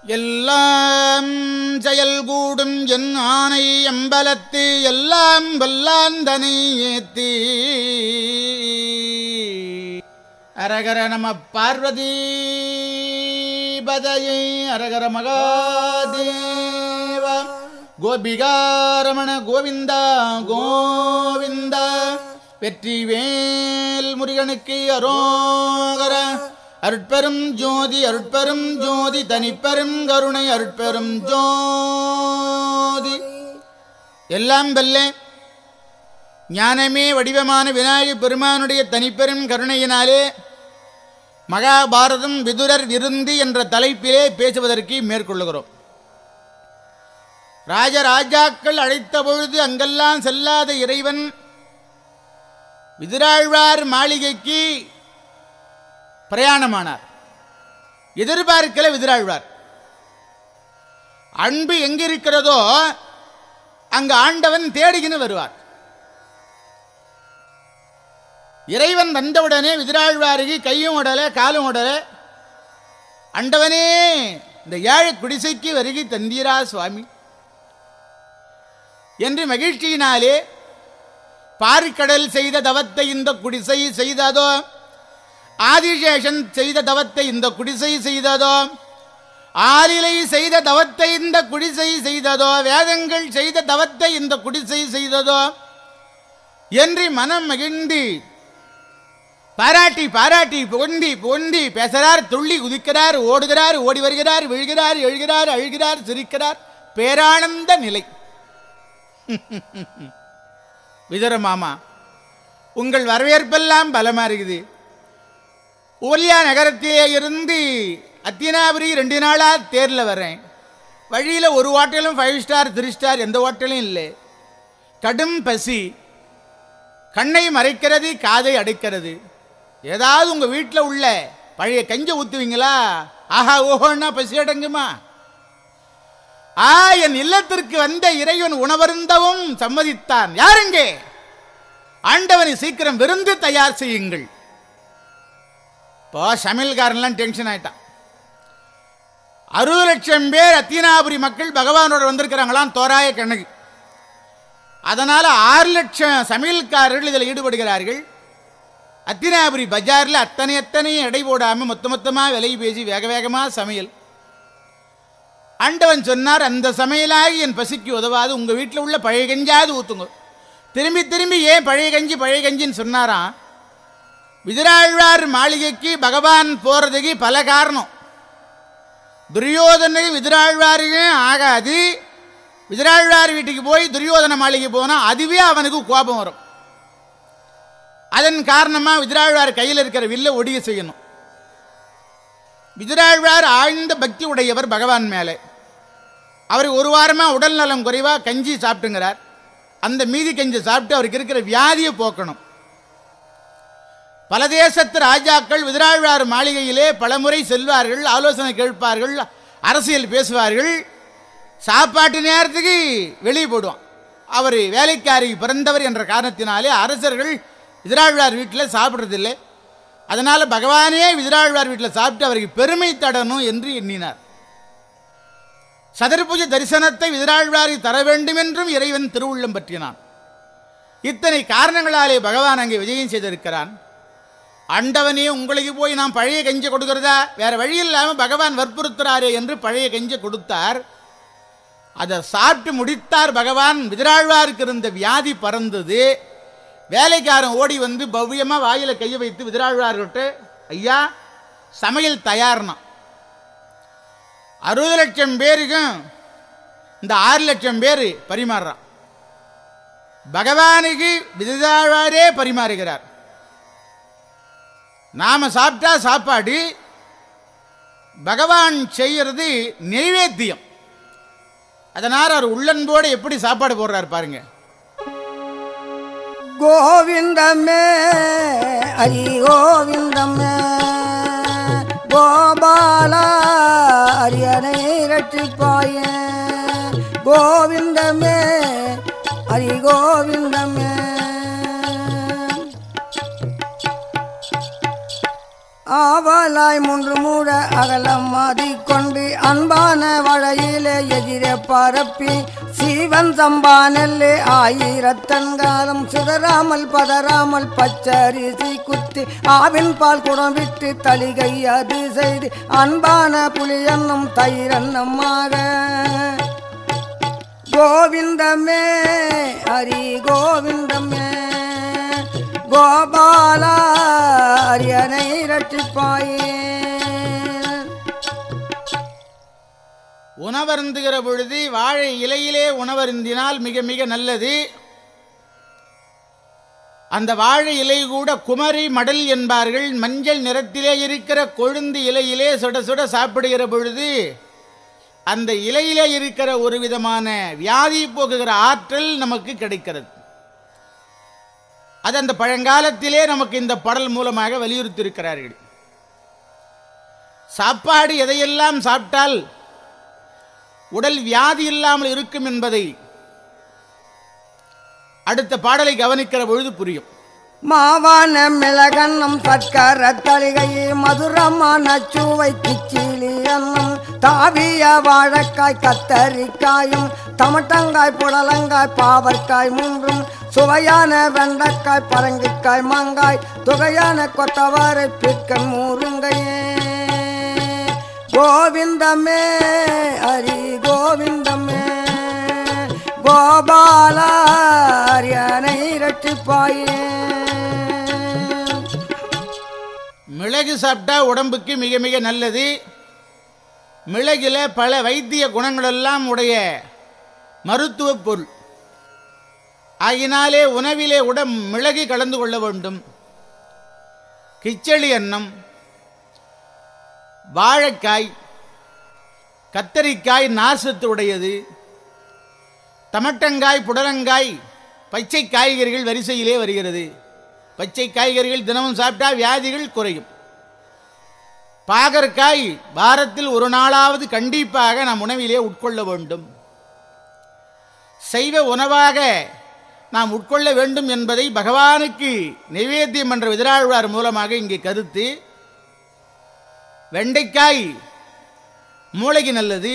எல்லாம் செயல் கூடும் என் ஆணை எம்பலத்து எல்லாம் வல்லாந்தனை ஏத்தி அரகர நம பார்வதி பதையை அரகர மகாதேவ கோபிகாரமண கோவிந்தா கோவிந்தா வெற்றி வேல் முருகனுக்கு அரோகர அருட்பெரும் ஜோதி அருட்பெரும் ஜோதி தனிப்பெரும் கருணை அருட்பெரும் ஜோதி எல்லாம் வெல்லே ஞானமே வடிவமான விநாயகப் பெருமானுடைய தனிப்பெரும் கருணையினாலே மகாபாரதம் விதுரர் விருந்தி என்ற தலைப்பிலே பேசுவதற்கு மேற்கொள்ளுகிறோம் ராஜராஜாக்கள் அழைத்த பொழுது அங்கெல்லாம் செல்லாத இறைவன் விதுராழ்வார் மாளிகைக்கு பிரயாணமானார் எதிர்பார்க்கல விதிராழ்வார் அன்பு எங்கிருக்கிறதோ அங்கு ஆண்டவன் தேடிகின்னு வருவார் இறைவன் வந்தவுடனே விதிராழ்வாருக்கு கையும் உடல காலும் உடல அண்டவனே இந்த ஏழை குடிசைக்கு வருகை தந்தீரா சுவாமி என்று மகிழ்ச்சியினாலே பார்க்கடல் செய்த தவத்தை இந்த குடிசை செய்ததோ ஆதிசேஷன் செய்த தவத்தை இந்த குடிசை செய்ததோ ஆலிலை செய்த தவத்தை இந்த குடிசை செய்ததோ வேதங்கள் செய்த தவத்தை இந்த குடிசை செய்ததோ என்று மனம் மகிழ்ந்து பாராட்டி பாராட்டி பொந்தி பொந்தி பேசுகிறார் துள்ளி குதிக்கிறார் ஓடுகிறார் ஓடி வருகிறார் விழுகிறார் எழுகிறார் அழுகிறார் சிரிக்கிறார் பேரானந்த நிலை விதர மாமா உங்கள் வரவேற்பெல்லாம் பலமா இருக்குது ஓலியா நகரத்திலே இருந்து அத்தினாபுரி ரெண்டு நாளாக தேரில் வரேன் வழியில் ஒரு ஹோட்டலும் ஃபைவ் ஸ்டார் த்ரீ ஸ்டார் எந்த ஹோட்டலும் இல்லை கடும் பசி கண்ணை மறைக்கிறது காதை அடைக்கிறது ஏதாவது உங்கள் வீட்டில் உள்ள பழைய கஞ்சை ஊற்றுவீங்களா ஆஹா ஓஹோன்னா பசி அடங்குமா ஆ என் இல்லத்திற்கு வந்த இறைவன் உணவருந்தவும் சம்மதித்தான் யாருங்கே ஆண்டவனை சீக்கிரம் விருந்து தயார் செய்யுங்கள் இப்போ சமையல்காரன்லாம் டென்ஷன் ஆயிட்டான் அறுபது லட்சம் பேர் அத்தினாபுரி மக்கள் பகவானோட வந்திருக்கிறாங்களாம் தோராய கணக்கு அதனால் ஆறு லட்சம் சமையல்காரர்கள் இதில் ஈடுபடுகிறார்கள் அத்தினாபுரி பஜாரில் அத்தனை அத்தனையும் எடை போடாமல் மொத்த மொத்தமாக விலை பேசி வேக வேகமாக சமையல் ஆண்டவன் சொன்னார் அந்த சமையலாகி என் பசிக்கு உதவாது உங்கள் வீட்டில் உள்ள பழைய கஞ்சாவது ஊற்றுங்க திரும்பி திரும்பி ஏன் பழைய கஞ்சி பழைய கஞ்சின்னு சொன்னாராம் விதிராழ்வார் மாளிகைக்கு பகவான் போகிறதுக்கு பல காரணம் துரியோதனுக்கு விதிராழ்வாருக்கும் ஆகாது விதிராழ்வார் வீட்டுக்கு போய் துரியோதன மாளிகை போனால் அதுவே அவனுக்கு கோபம் வரும் அதன் காரணமாக விதிராழ்வார் கையில் இருக்கிற வில்லை ஒடிய செய்யணும் விதிராழ்வார் ஆழ்ந்த பக்தி உடையவர் பகவான் மேலே அவர் ஒரு வாரமாக உடல் நலம் குறைவாக கஞ்சி சாப்பிட்டுங்கிறார் அந்த மீதி கஞ்சி சாப்பிட்டு அவருக்கு இருக்கிற வியாதியை போக்கணும் பல தேசத்து ராஜாக்கள் விதிராழ்வார் மாளிகையிலே பலமுறை செல்வார்கள் ஆலோசனை கேட்பார்கள் அரசியல் பேசுவார்கள் சாப்பாட்டு நேரத்துக்கு வெளியே போடுவான் அவர் வேலைக்காரி பிறந்தவர் என்ற காரணத்தினாலே அரசர்கள் விதிராழ்வார் வீட்டில் சாப்பிட்றதில்லை அதனால் பகவானே விதிராழ்வார் வீட்டில் சாப்பிட்டு அவருக்கு பெருமை தடணும் என்று எண்ணினார் சதுர்புஜ தரிசனத்தை விதிராழ்வாருக்கு தர வேண்டும் என்றும் இறைவன் திருவுள்ளம் பற்றினான் இத்தனை காரணங்களாலே பகவான் அங்கே விஜயம் செய்திருக்கிறான் ஆண்டவனே உங்களுக்கு போய் நான் பழைய கஞ்சி கொடுக்கிறதா வேற வழி இல்லாமல் பகவான் வற்புறுத்துறாரே என்று பழைய கஞ்சி கொடுத்தார் அதை சாப்பிட்டு முடித்தார் பகவான் விதிராழ்வாருக்கு இருந்த வியாதி பறந்தது வேலைக்காரன் ஓடி வந்து பவ்யமாக வாயில் கையை வைத்து விதிராழ்வார்கிட்ட ஐயா சமையல் தயார்னா அறுபது லட்சம் பேருக்கும் இந்த ஆறு லட்சம் பேர் பரிமாறுறான் பகவானுக்கு விதிராழ்வாரே பரிமாறுகிறார் நாம் சாப்பிட்டா சாப்பாடு பகவான் செய்கிறது நெய்வேத்தியம் அதனால் அவர் உள்ளன்போடு எப்படி சாப்பாடு போடுறார் பாருங்க கோவிந்தமே ஹரி கோவிந்தமே கோபாலா அரியனை ரட்சிப்பாய கோவிந்தமே ஹரி கோவிந்தமே ஆவலாய் மூன்று மூட அகலம் கொண்டு அன்பான வழையிலே எதிரே பரப்பி சீவன் சம்பா நெல்லே ஆயிரத்தன்காலம் சிதறாமல் பதறாமல் பச்சரிசி குத்தி ஆவின் பால் குடம் விட்டு தளிகை அது செய்து அன்பான புலியன்னும் தயிரன்னமாக கோவிந்தமே ஹரி கோவிந்தமே கோபாலா அரியனை ரட்சிப்பாயே உணவருந்துகிற பொழுது வாழை இலையிலே உணவருந்தினால் மிக மிக நல்லது அந்த வாழை இலை கூட குமரி மடல் என்பார்கள் மஞ்சள் நிறத்திலே இருக்கிற கொழுந்து இலையிலே சுட சுட சாப்பிடுகிற பொழுது அந்த இலையிலே இருக்கிற ஒரு விதமான வியாதி போக்குகிற ஆற்றல் நமக்கு கிடைக்கிறது அது அந்த பழங்காலத்திலே நமக்கு இந்த பாடல் மூலமாக வலியுறுத்தியிருக்கிறார்கள் சாப்பாடு எதையெல்லாம் சாப்பிட்டால் உடல் வியாதி இல்லாமல் இருக்கும் என்பதை அடுத்த பாடலை கவனிக்கிற பொழுது புரியும் மாவான மிளகன்னம் சர்க்கர தளிகையே மதுரமான சுவை கிச்சிலி அன்னம் தாவிய வாழைக்காய் கத்தரிக்காயும் தமட்டங்காய் புடலங்காய் பாவற்காய் மூன்றும் சுவையான வெண்டைக்காய் பரங்கிக்காய் மாங்காய் துகையான கொத்தவரை பிற்கன் மூருங்கையே கோவிந்தமே ஹரி கோவிந்தமே கோபாலா அரியனை ரட்சிப்பாயே மிளகு சாப்பிட்டா உடம்புக்கு மிக மிக நல்லது மிளகில பல வைத்திய குணங்களெல்லாம் உடைய மருத்துவ பொருள் ஆகினாலே உணவிலே உடம் மிளகு கலந்து கொள்ள வேண்டும் கிச்சளி அன்னம் வாழைக்காய் கத்தரிக்காய் நார்சத்து உடையது தமட்டங்காய் புடலங்காய் பச்சை காய்கறிகள் வரிசையிலே வருகிறது பச்சை காய்கறிகள் தினமும் சாப்பிட்டா வியாதிகள் குறையும் பாகற்காய் வாரத்தில் ஒரு நாளாவது கண்டிப்பாக நாம் உணவிலே உட்கொள்ள வேண்டும் சைவ உணவாக நாம் உட்கொள்ள வேண்டும் என்பதை பகவானுக்கு நைவேத்தியம் என்ற விதிராழ்வார் மூலமாக இங்கே கருத்து வெண்டைக்காய் மூளைக்கு நல்லது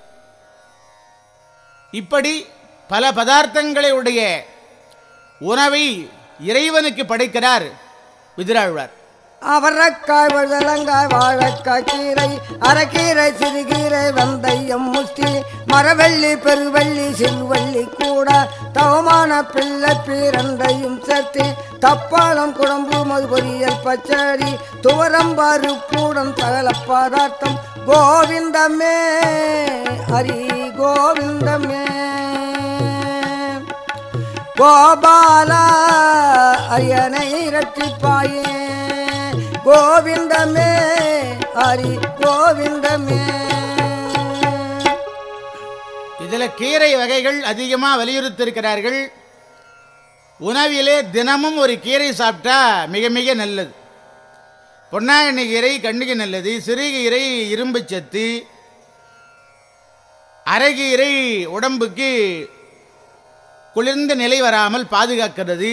இப்படி பல பதார்த்தங்களை உடைய உணவை இறைவனுக்கு படைக்கிறார் விதிராழ்வார் அவரக்காய் வழுதலங்காய் வாழைக்காய் கீரை அரைக்கீரை சிறுகீரை வெந்தயம் முஸ்தி மரவள்ளி பெருவள்ளி சிறுவள்ளி கூட தவமான பிள்ளை பீரண்டையும் சேர்த்து தப்பாளம் குழம்பு மது பொரியல் பச்சடி துவரம்பாரு கூடம் சகல பதார்த்தம் கோவிந்தமே ஹரி கோவிந்தமே கோபாலா அரியனை ரட்சிப்பாயே கோவிந்தமே ஹரி கோவிந்தமே இதில் கீரை வகைகள் அதிகமாக வலியுறுத்தியிருக்கிறார்கள் உணவிலே தினமும் ஒரு கீரை சாப்பிட்டா மிக மிக நல்லது பொன்னாங்கண்ணி கீரை கண்ணுக்கு நல்லது சிறுகீரை இரும்பு சத்து அரைகீரை உடம்புக்கு குளிர்ந்த நிலை வராமல் பாதுகாக்கிறது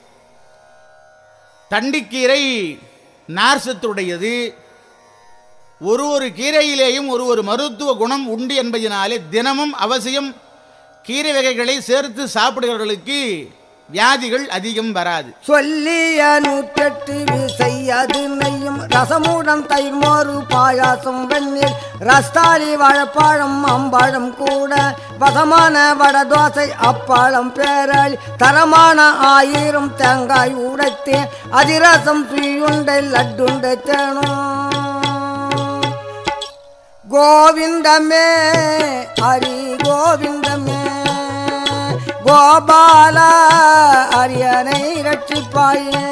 தண்டிக்கீரை நார்சத்துடையது ஒரு ஒரு கீரையிலேயும் ஒரு ஒரு மருத்துவ குணம் உண்டு என்பதினாலே தினமும் அவசியம் கீரை வகைகளை சேர்த்து சாப்பிடுகிறவர்களுக்கு வியாதிகள் அதிகம் வராது சொல்லிய நூற்றெட்டு விசை அது நெய்யும் ரசமுடன் தயிர் மோரு பாயாசம் வெந்நீர் ரஸ்தாளி வாழைப்பழம் அம்பாழம் கூட வசமான வட தோசை அப்பாளம் பேரளி தரமான ஆயிரம் தேங்காய் உடைத்து அதிரசம் சுயுண்டை லட்டுண்டை தேனும் கோவிந்தமே ஹரி கோவிந்தமே கோபாலா அரியனை ரட்சிப்பாயே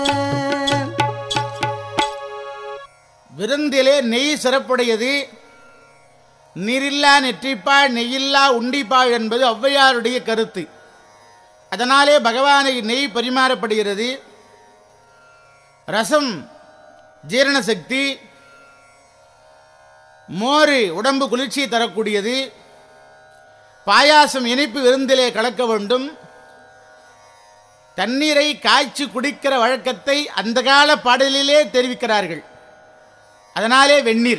விருந்திலே நெய் சிறப்புடையது நீரில்லா நெற்றிப்பாழ் நெய்யில்லா உண்டிப்பாழ் என்பது ஔவையாருடைய கருத்து அதனாலே பகவானுக்கு நெய் பரிமாறப்படுகிறது ரசம் ஜீரண சக்தி மோர் உடம்பு குளிர்ச்சியை தரக்கூடியது பாயாசம் இனிப்பு விருந்திலே கலக்க வேண்டும் தண்ணீரை காய்ச்சி குடிக்கிற வழக்கத்தை அந்த கால பாடலிலே தெரிவிக்கிறார்கள் அதனாலே வெந்நீர்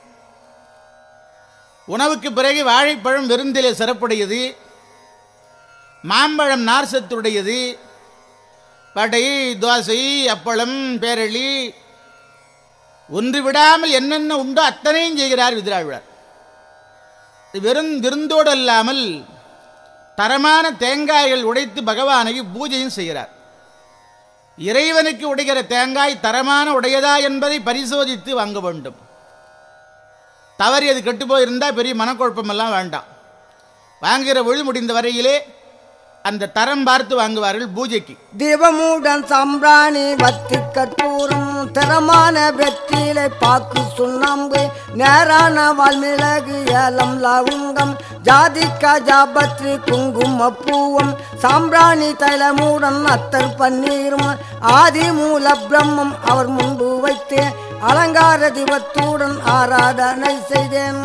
உணவுக்கு பிறகு வாழைப்பழம் விருந்திலே சிறப்புடையது மாம்பழம் நார்சத்துடையது வடை தோசை அப்பளம் பேரளி ஒன்று விடாமல் என்னென்ன உண்டோ அத்தனையும் செய்கிறார் விதிராழ்வார் வெறும் விருந்தோடு அல்லாமல் தரமான தேங்காய்கள் உடைத்து பகவானை பூஜையும் செய்கிறார் இறைவனுக்கு உடைகிற தேங்காய் தரமான உடையதா என்பதை பரிசோதித்து வாங்க வேண்டும் தவறி அது கெட்டு போயிருந்தால் பெரிய மனக்குழப்பமெல்லாம் வேண்டாம் வாங்குகிற பொழுது முடிந்த வரையிலே அந்த தரம் பார்த்து வாங்குவார்கள் பூஜைக்கு தீபமுடன் சாம்பிராணி வத்தி கற்பூரம் திறமான வெற்றிலை பாக்கு சுண்ணாம்பு நேரான வால்மிளகு ஏலம் லவுங்கம் ஜாதிக்கா ஜாபத்ரி குங்கும பூவம் சாம்பிராணி தைலமுடன் அத்தர் பன்னீரும் ஆதி மூல பிரம்மம் அவர் முன்பு வைத்து அலங்கார தீபத்துடன் ஆராதனை செய்தேன்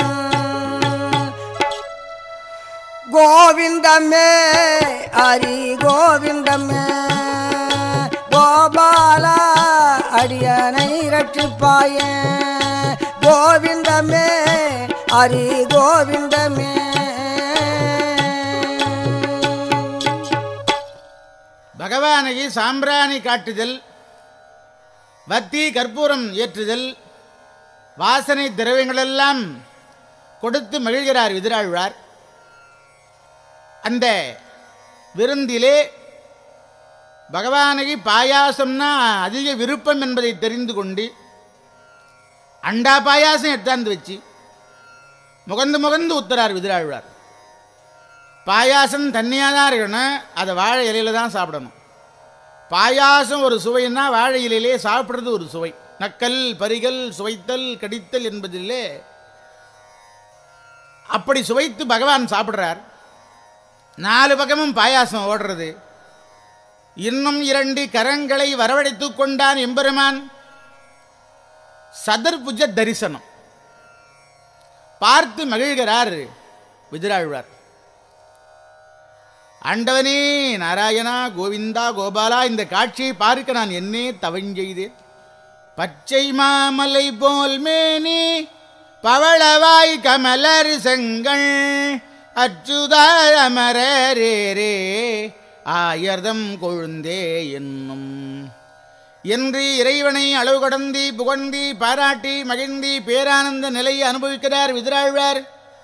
கோவிந்தமே ஹரி கோவிந்தமே கோபாலா அடியனை ரட்சிப்பாய கோவிந்தமே ஹரி கோவிந்தமே பகவானையை சாம்பிராணி காட்டுதல் வத்தி கற்பூரம் ஏற்றுதல் வாசனை திரவியங்களெல்லாம் கொடுத்து மகிழ்கிறார் விதிராழ்வார் அந்த விருந்திலே பகவானுக்கு பாயாசம்னா அதிக விருப்பம் என்பதை தெரிந்து கொண்டு அண்டா பாயாசம் எடுத்தாந்து வச்சு முகந்து முகந்து உத்தரார் விதிராழ்வார் பாயாசம் தண்ணியாக தான் இருக்கணும் அதை வாழை இலையில தான் சாப்பிடணும் பாயாசம் ஒரு சுவைன்னா வாழை இலையிலே சாப்பிட்றது ஒரு சுவை நக்கல் பரிகள் சுவைத்தல் கடித்தல் என்பதிலே அப்படி சுவைத்து பகவான் சாப்பிட்றார் நாலு பக்கமும் பாயாசம் ஓடுறது இன்னும் இரண்டு கரங்களை வரவழைத்துக் கொண்டான் எம்பெருமான் சதர்புஜ தரிசனம் பார்த்து மகிழ்கிறார் விதிராழ்வார் ஆண்டவனே நாராயணா கோவிந்தா கோபாலா இந்த காட்சியை பார்க்க நான் என்னே தவஞ்செய்தேன் பச்சை மாமலை போல் மேனி பவளவாய் கமலர் செங்கல் அச்சுதா அமரரே ஆயர்தம் கொழுந்தே என்னும் என்று இறைவனை அளவு கடந்தி புகழ்ந்தி பாராட்டி மகிழ்ந்தி பேரானந்த நிலையை அனுபவிக்கிறார் விதிராழ்வார்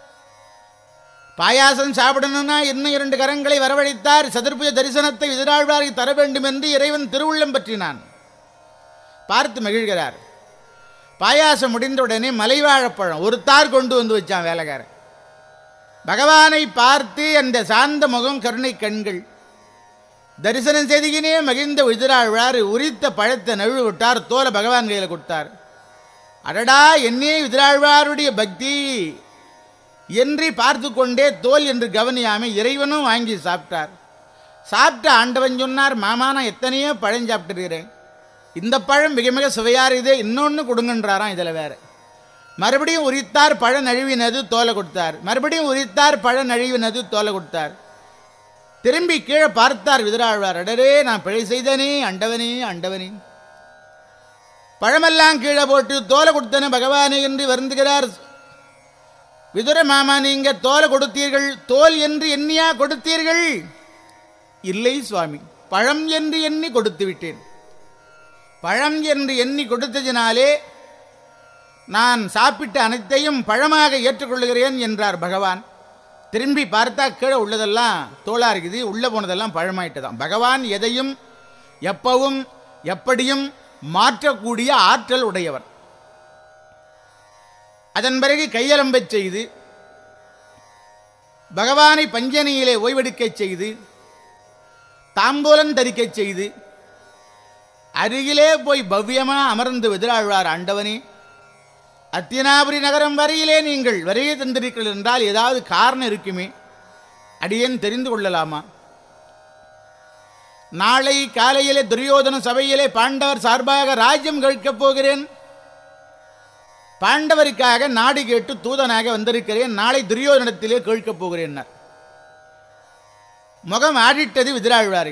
பாயாசம் சாப்பிடணும்னா இன்னும் இரண்டு கரங்களை வரவழைத்தார் சதுர்புஜ தரிசனத்தை விதிராழ்வாருக்கு தர வேண்டும் என்று இறைவன் திருவுள்ளம் பற்றினான் பார்த்து மகிழ்கிறார் பாயாசம் முடிந்தவுடனே மலைவாழைப்பழம் ஒரு தார் கொண்டு வந்து வச்சான் வேலைக்காரன் பகவானை பார்த்து அந்த சாந்த முகம் கருணை கண்கள் தரிசனம் செய்திக்கினே மகிழ்ந்த விதிராழ்வார் உரித்த பழத்தை நழுவு விட்டார் தோலை பகவான் கையில் கொடுத்தார் அடடா என்னே விதிராழ்வாருடைய பக்தி என்று பார்த்து கொண்டே தோல் என்று கவனியாம இறைவனும் வாங்கி சாப்பிட்டார் சாப்பிட்ட ஆண்டவன் சொன்னார் மாமா நான் எத்தனையோ பழம் சாப்பிட்டுருக்கிறேன் இந்த பழம் மிக மிக சுவையாக இருக்குது இன்னொன்று கொடுங்கன்றாராம் இதில் வேற மறுபடியும் உரித்தார் பழ நழுவினது தோலை கொடுத்தார் மறுபடியும் உரித்தார் பழ நழுவினது தோலை கொடுத்தார் திரும்பி கீழே பார்த்தார் விதிராழ்வார் அடரே நான் பிழை செய்தனே அண்டவனே அண்டவனே பழமெல்லாம் கீழே போட்டு தோலை கொடுத்தன பகவானே என்று வருந்துகிறார் விதுர மாமா நீங்க தோலை கொடுத்தீர்கள் தோல் என்று எண்ணியா கொடுத்தீர்கள் இல்லை சுவாமி பழம் என்று எண்ணி கொடுத்து விட்டேன் பழம் என்று எண்ணி கொடுத்ததினாலே நான் சாப்பிட்ட அனைத்தையும் பழமாக ஏற்றுக்கொள்கிறேன் என்றார் பகவான் திரும்பி பார்த்தா கீழே உள்ளதெல்லாம் தோளா இருக்குது உள்ளே போனதெல்லாம் பழமாயிட்டதாம் பகவான் எதையும் எப்பவும் எப்படியும் மாற்றக்கூடிய ஆற்றல் உடையவர் அதன் பிறகு கையலம்பச் செய்து பகவானை பஞ்சனியிலே ஓய்வெடுக்கச் செய்து தாம்பூலம் தரிக்கச் செய்து அருகிலே போய் பவ்யமா அமர்ந்து விதிராழ்வார் ஆண்டவனே அத்தினாபுரி நகரம் வரையிலே நீங்கள் வரையே தந்திருக்கிறீர்கள் என்றால் ஏதாவது காரணம் இருக்குமே அடியேன் தெரிந்து கொள்ளலாமா நாளை காலையிலே துரியோதன சபையிலே பாண்டவர் சார்பாக ராஜ்யம் கேட்கப் போகிறேன் பாண்டவருக்காக நாடு கேட்டு தூதனாக வந்திருக்கிறேன் நாளை துரியோதனத்திலே கேட்கப் போகிறேன் முகம் ஆடிட்டது விதிராழ்வாரை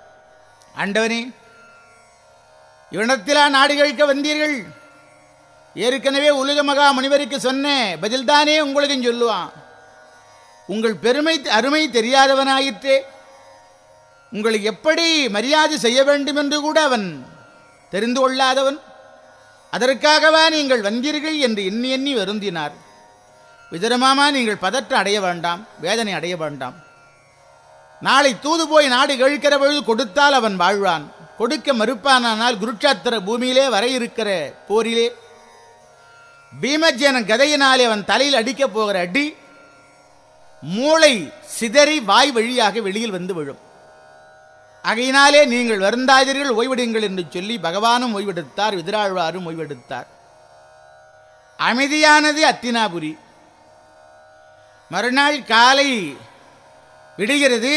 ஆண்டவனே இவனிடத்திலா நாடு கேட்க வந்தீர்கள் ஏற்கனவே உலக மகா முனிவருக்கு சொன்னேன் பதில்தானே உங்களுக்கும் சொல்லுவான் உங்கள் பெருமை அருமை தெரியாதவனாயிற்றே உங்களை எப்படி மரியாதை செய்ய வேண்டும் என்று கூட அவன் தெரிந்து கொள்ளாதவன் அதற்காகவா நீங்கள் வந்தீர்கள் என்று எண்ணி எண்ணி வருந்தினார் விஜயமாமா நீங்கள் பதற்றம் அடைய வேண்டாம் வேதனை அடைய வேண்டாம் நாளை தூது போய் நாடு கேட்கிற பொழுது கொடுத்தால் அவன் வாழ்வான் கொடுக்க மறுப்பானானால் குருட்சாத்திர பூமியிலே வர இருக்கிற போரிலே பீமஜேனன் கதையினாலே அவன் தலையில் அடிக்கப் போகிற அடி மூளை சிதறி வாய் வழியாக வெளியில் வந்து விழும் ஆகையினாலே நீங்கள் வருந்தாதீர்கள் ஓய்வெடுங்கள் என்று சொல்லி பகவானும் ஓய்வெடுத்தார் விதிராழ்வாரும் ஓய்வெடுத்தார் அமைதியானது அத்தினாபுரி மறுநாள் காலை விடுகிறது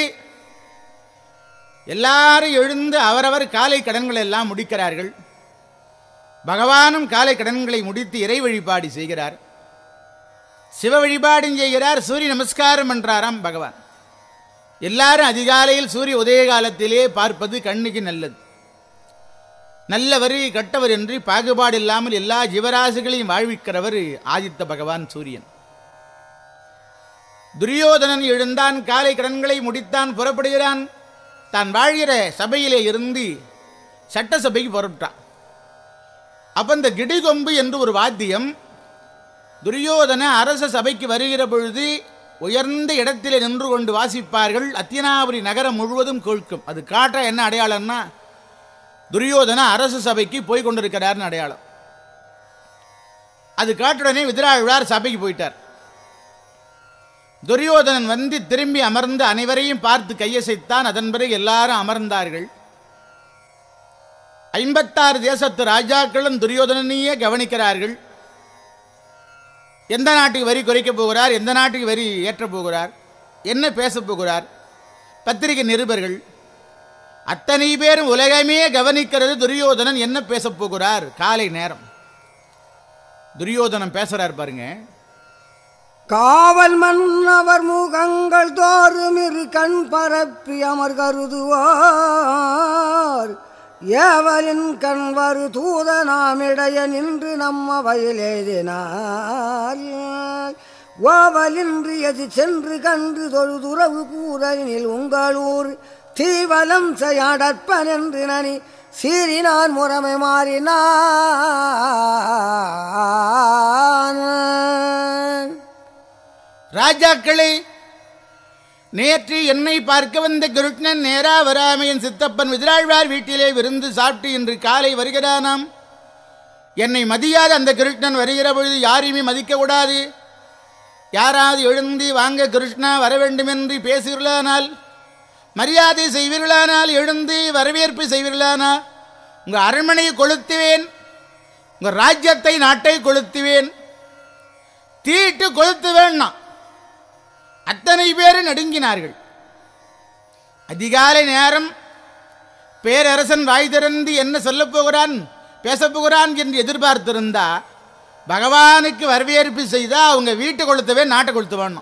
எல்லாரும் எழுந்து அவரவர் காலை கடன்களை எல்லாம் முடிக்கிறார்கள் பகவானும் காலை கடன்களை முடித்து இறை வழிபாடு செய்கிறார் சிவ வழிபாடும் செய்கிறார் சூரிய நமஸ்காரம் என்றாராம் பகவான் எல்லாரும் அதிகாலையில் சூரிய உதய காலத்திலே பார்ப்பது கண்ணுக்கு நல்லது நல்லவர் கட்டவர் என்று பாகுபாடு இல்லாமல் எல்லா ஜீவராசிகளையும் வாழ்விக்கிறவர் ஆதித்த பகவான் சூரியன் துரியோதனன் எழுந்தான் காலை கடன்களை முடித்தான் புறப்படுகிறான் தான் வாழ்கிற சபையிலே இருந்து சட்டசபைக்கு புறப்பட்டான் அப்ப இந்த கிடிகொம்பு என்று ஒரு வாத்தியம் துரியோதன அரச சபைக்கு வருகிற பொழுது உயர்ந்த இடத்திலே நின்று கொண்டு வாசிப்பார்கள் அத்தினாபுரி நகரம் முழுவதும் கேட்கும் அது காட்ட என்ன அடையாளம்னா துரியோதன அரச சபைக்கு போய் கொண்டிருக்கிறார்னு அடையாளம் அது காட்டுடனே விதிராழ்வார் சபைக்கு போயிட்டார் துரியோதனன் வந்து திரும்பி அமர்ந்து அனைவரையும் பார்த்து கையசைத்தான் அதன் பிறகு எல்லாரும் அமர்ந்தார்கள் ஐம்பத்தாறு தேசத்து ராஜாக்களும் துரியோதனனையே கவனிக்கிறார்கள் எந்த நாட்டுக்கு வரி குறைக்கப் போகிறார் எந்த நாட்டுக்கு வரி ஏற்றப் போகிறார் என்ன பேசப் போகிறார் பத்திரிகை நிருபர்கள் அத்தனை பேரும் உலகமே கவனிக்கிறது துரியோதனன் என்ன பேசப் போகிறார் காலை நேரம் துரியோதனன் பேசுறார் பாருங்க காவல் மன்னவர் முகங்கள் தோறும் இரு கண் பரப்பி அமர் கருதுவார் ஏவலின் கண் வரு தூதனாமிடைய நின்று நம்ம வயல் எழுதினார் ஓவலின்றி எது சென்று கண்டு தொழுதுறவு கூறலினில் உங்களூர் தீவலம் செய்யாடற்பன் என்று நனி சீறினான் முறைமை மாறினான் ராஜாக்களே நேற்று என்னை பார்க்க வந்த குருட்னன் நேரா வராமையன் சித்தப்பன் விதிராழ்வார் வீட்டிலே விருந்து சாப்பிட்டு இன்று காலை வருகிறானாம் என்னை மதியாத அந்த கிருஷ்ணன் வருகிற பொழுது யாரையுமே மதிக்கக்கூடாது யாராவது எழுந்து வாங்க கிருஷ்ணா வர வேண்டுமென்று பேசுவீர்களானால் மரியாதை செய்வீர்களானால் எழுந்து வரவேற்பு செய்வீர்களானா உங்கள் அரண்மனையை கொளுத்துவேன் உங்கள் ராஜ்யத்தை நாட்டை கொளுத்துவேன் தீட்டு கொளுத்து வேணாம் அத்தனை பேரும் நடுங்கினார்கள் அதிகாலை நேரம் பேரரசன் வாய் திறந்து என்ன சொல்லப் போகிறான் பேசப் போகிறான் என்று எதிர்பார்த்திருந்தா பகவானுக்கு வரவேற்பு செய்தா அவங்க வீட்டை கொளுத்தவே நாட்டை கொளுத்து வேணும்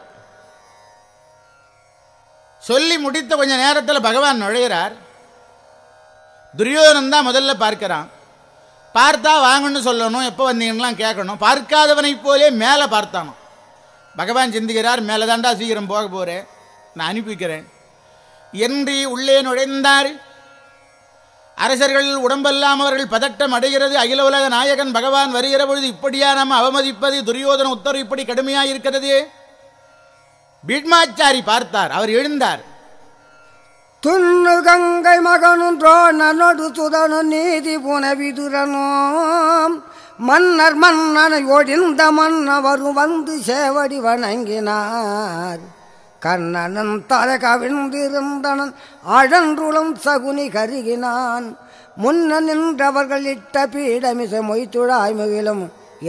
சொல்லி முடித்த கொஞ்ச நேரத்தில் பகவான் நுழைகிறார் துரியோதனன் தான் முதல்ல பார்க்கிறான் பார்த்தா வாங்கன்னு சொல்லணும் எப்போ வந்தீங்கலாம் கேட்கணும் பார்க்காதவனைப் போலே மேலே பார்த்தானோ பகவான் சிந்திக்கிறார் மேலே தாண்டா சீக்கிரம் போக போகிறேன் நான் அனுப்பி வைக்கிறேன் என்று உள்ளே நுழைந்தார் அரசர்கள் உடம்பெல்லாம் அவர்கள் பதட்டம் அடைகிறது அகில உலக நாயகன் பகவான் வருகிற பொழுது இப்படியா நாம் அவமதிப்பது துரியோதன உத்தரவு இப்படி கடுமையாக இருக்கிறது பீட்மாச்சாரி பார்த்தார் அவர் எழுந்தார் துண்ணு கங்கை மகனும் துரோணனொடு துதனும் நீதி புனவிதுரனும் மன்னர் மன்னனை ஒடிந்த மன்னவரும் வந்து சேவடி வணங்கினார் கண்ணனன் தலை கவிழ்ந்திருந்தனன் அழன்றுளம் சகுனி கருகினான் முன்ன நின்றவர்கள் இட்ட பீடமிச மொய்த்துழாய் முகிலும்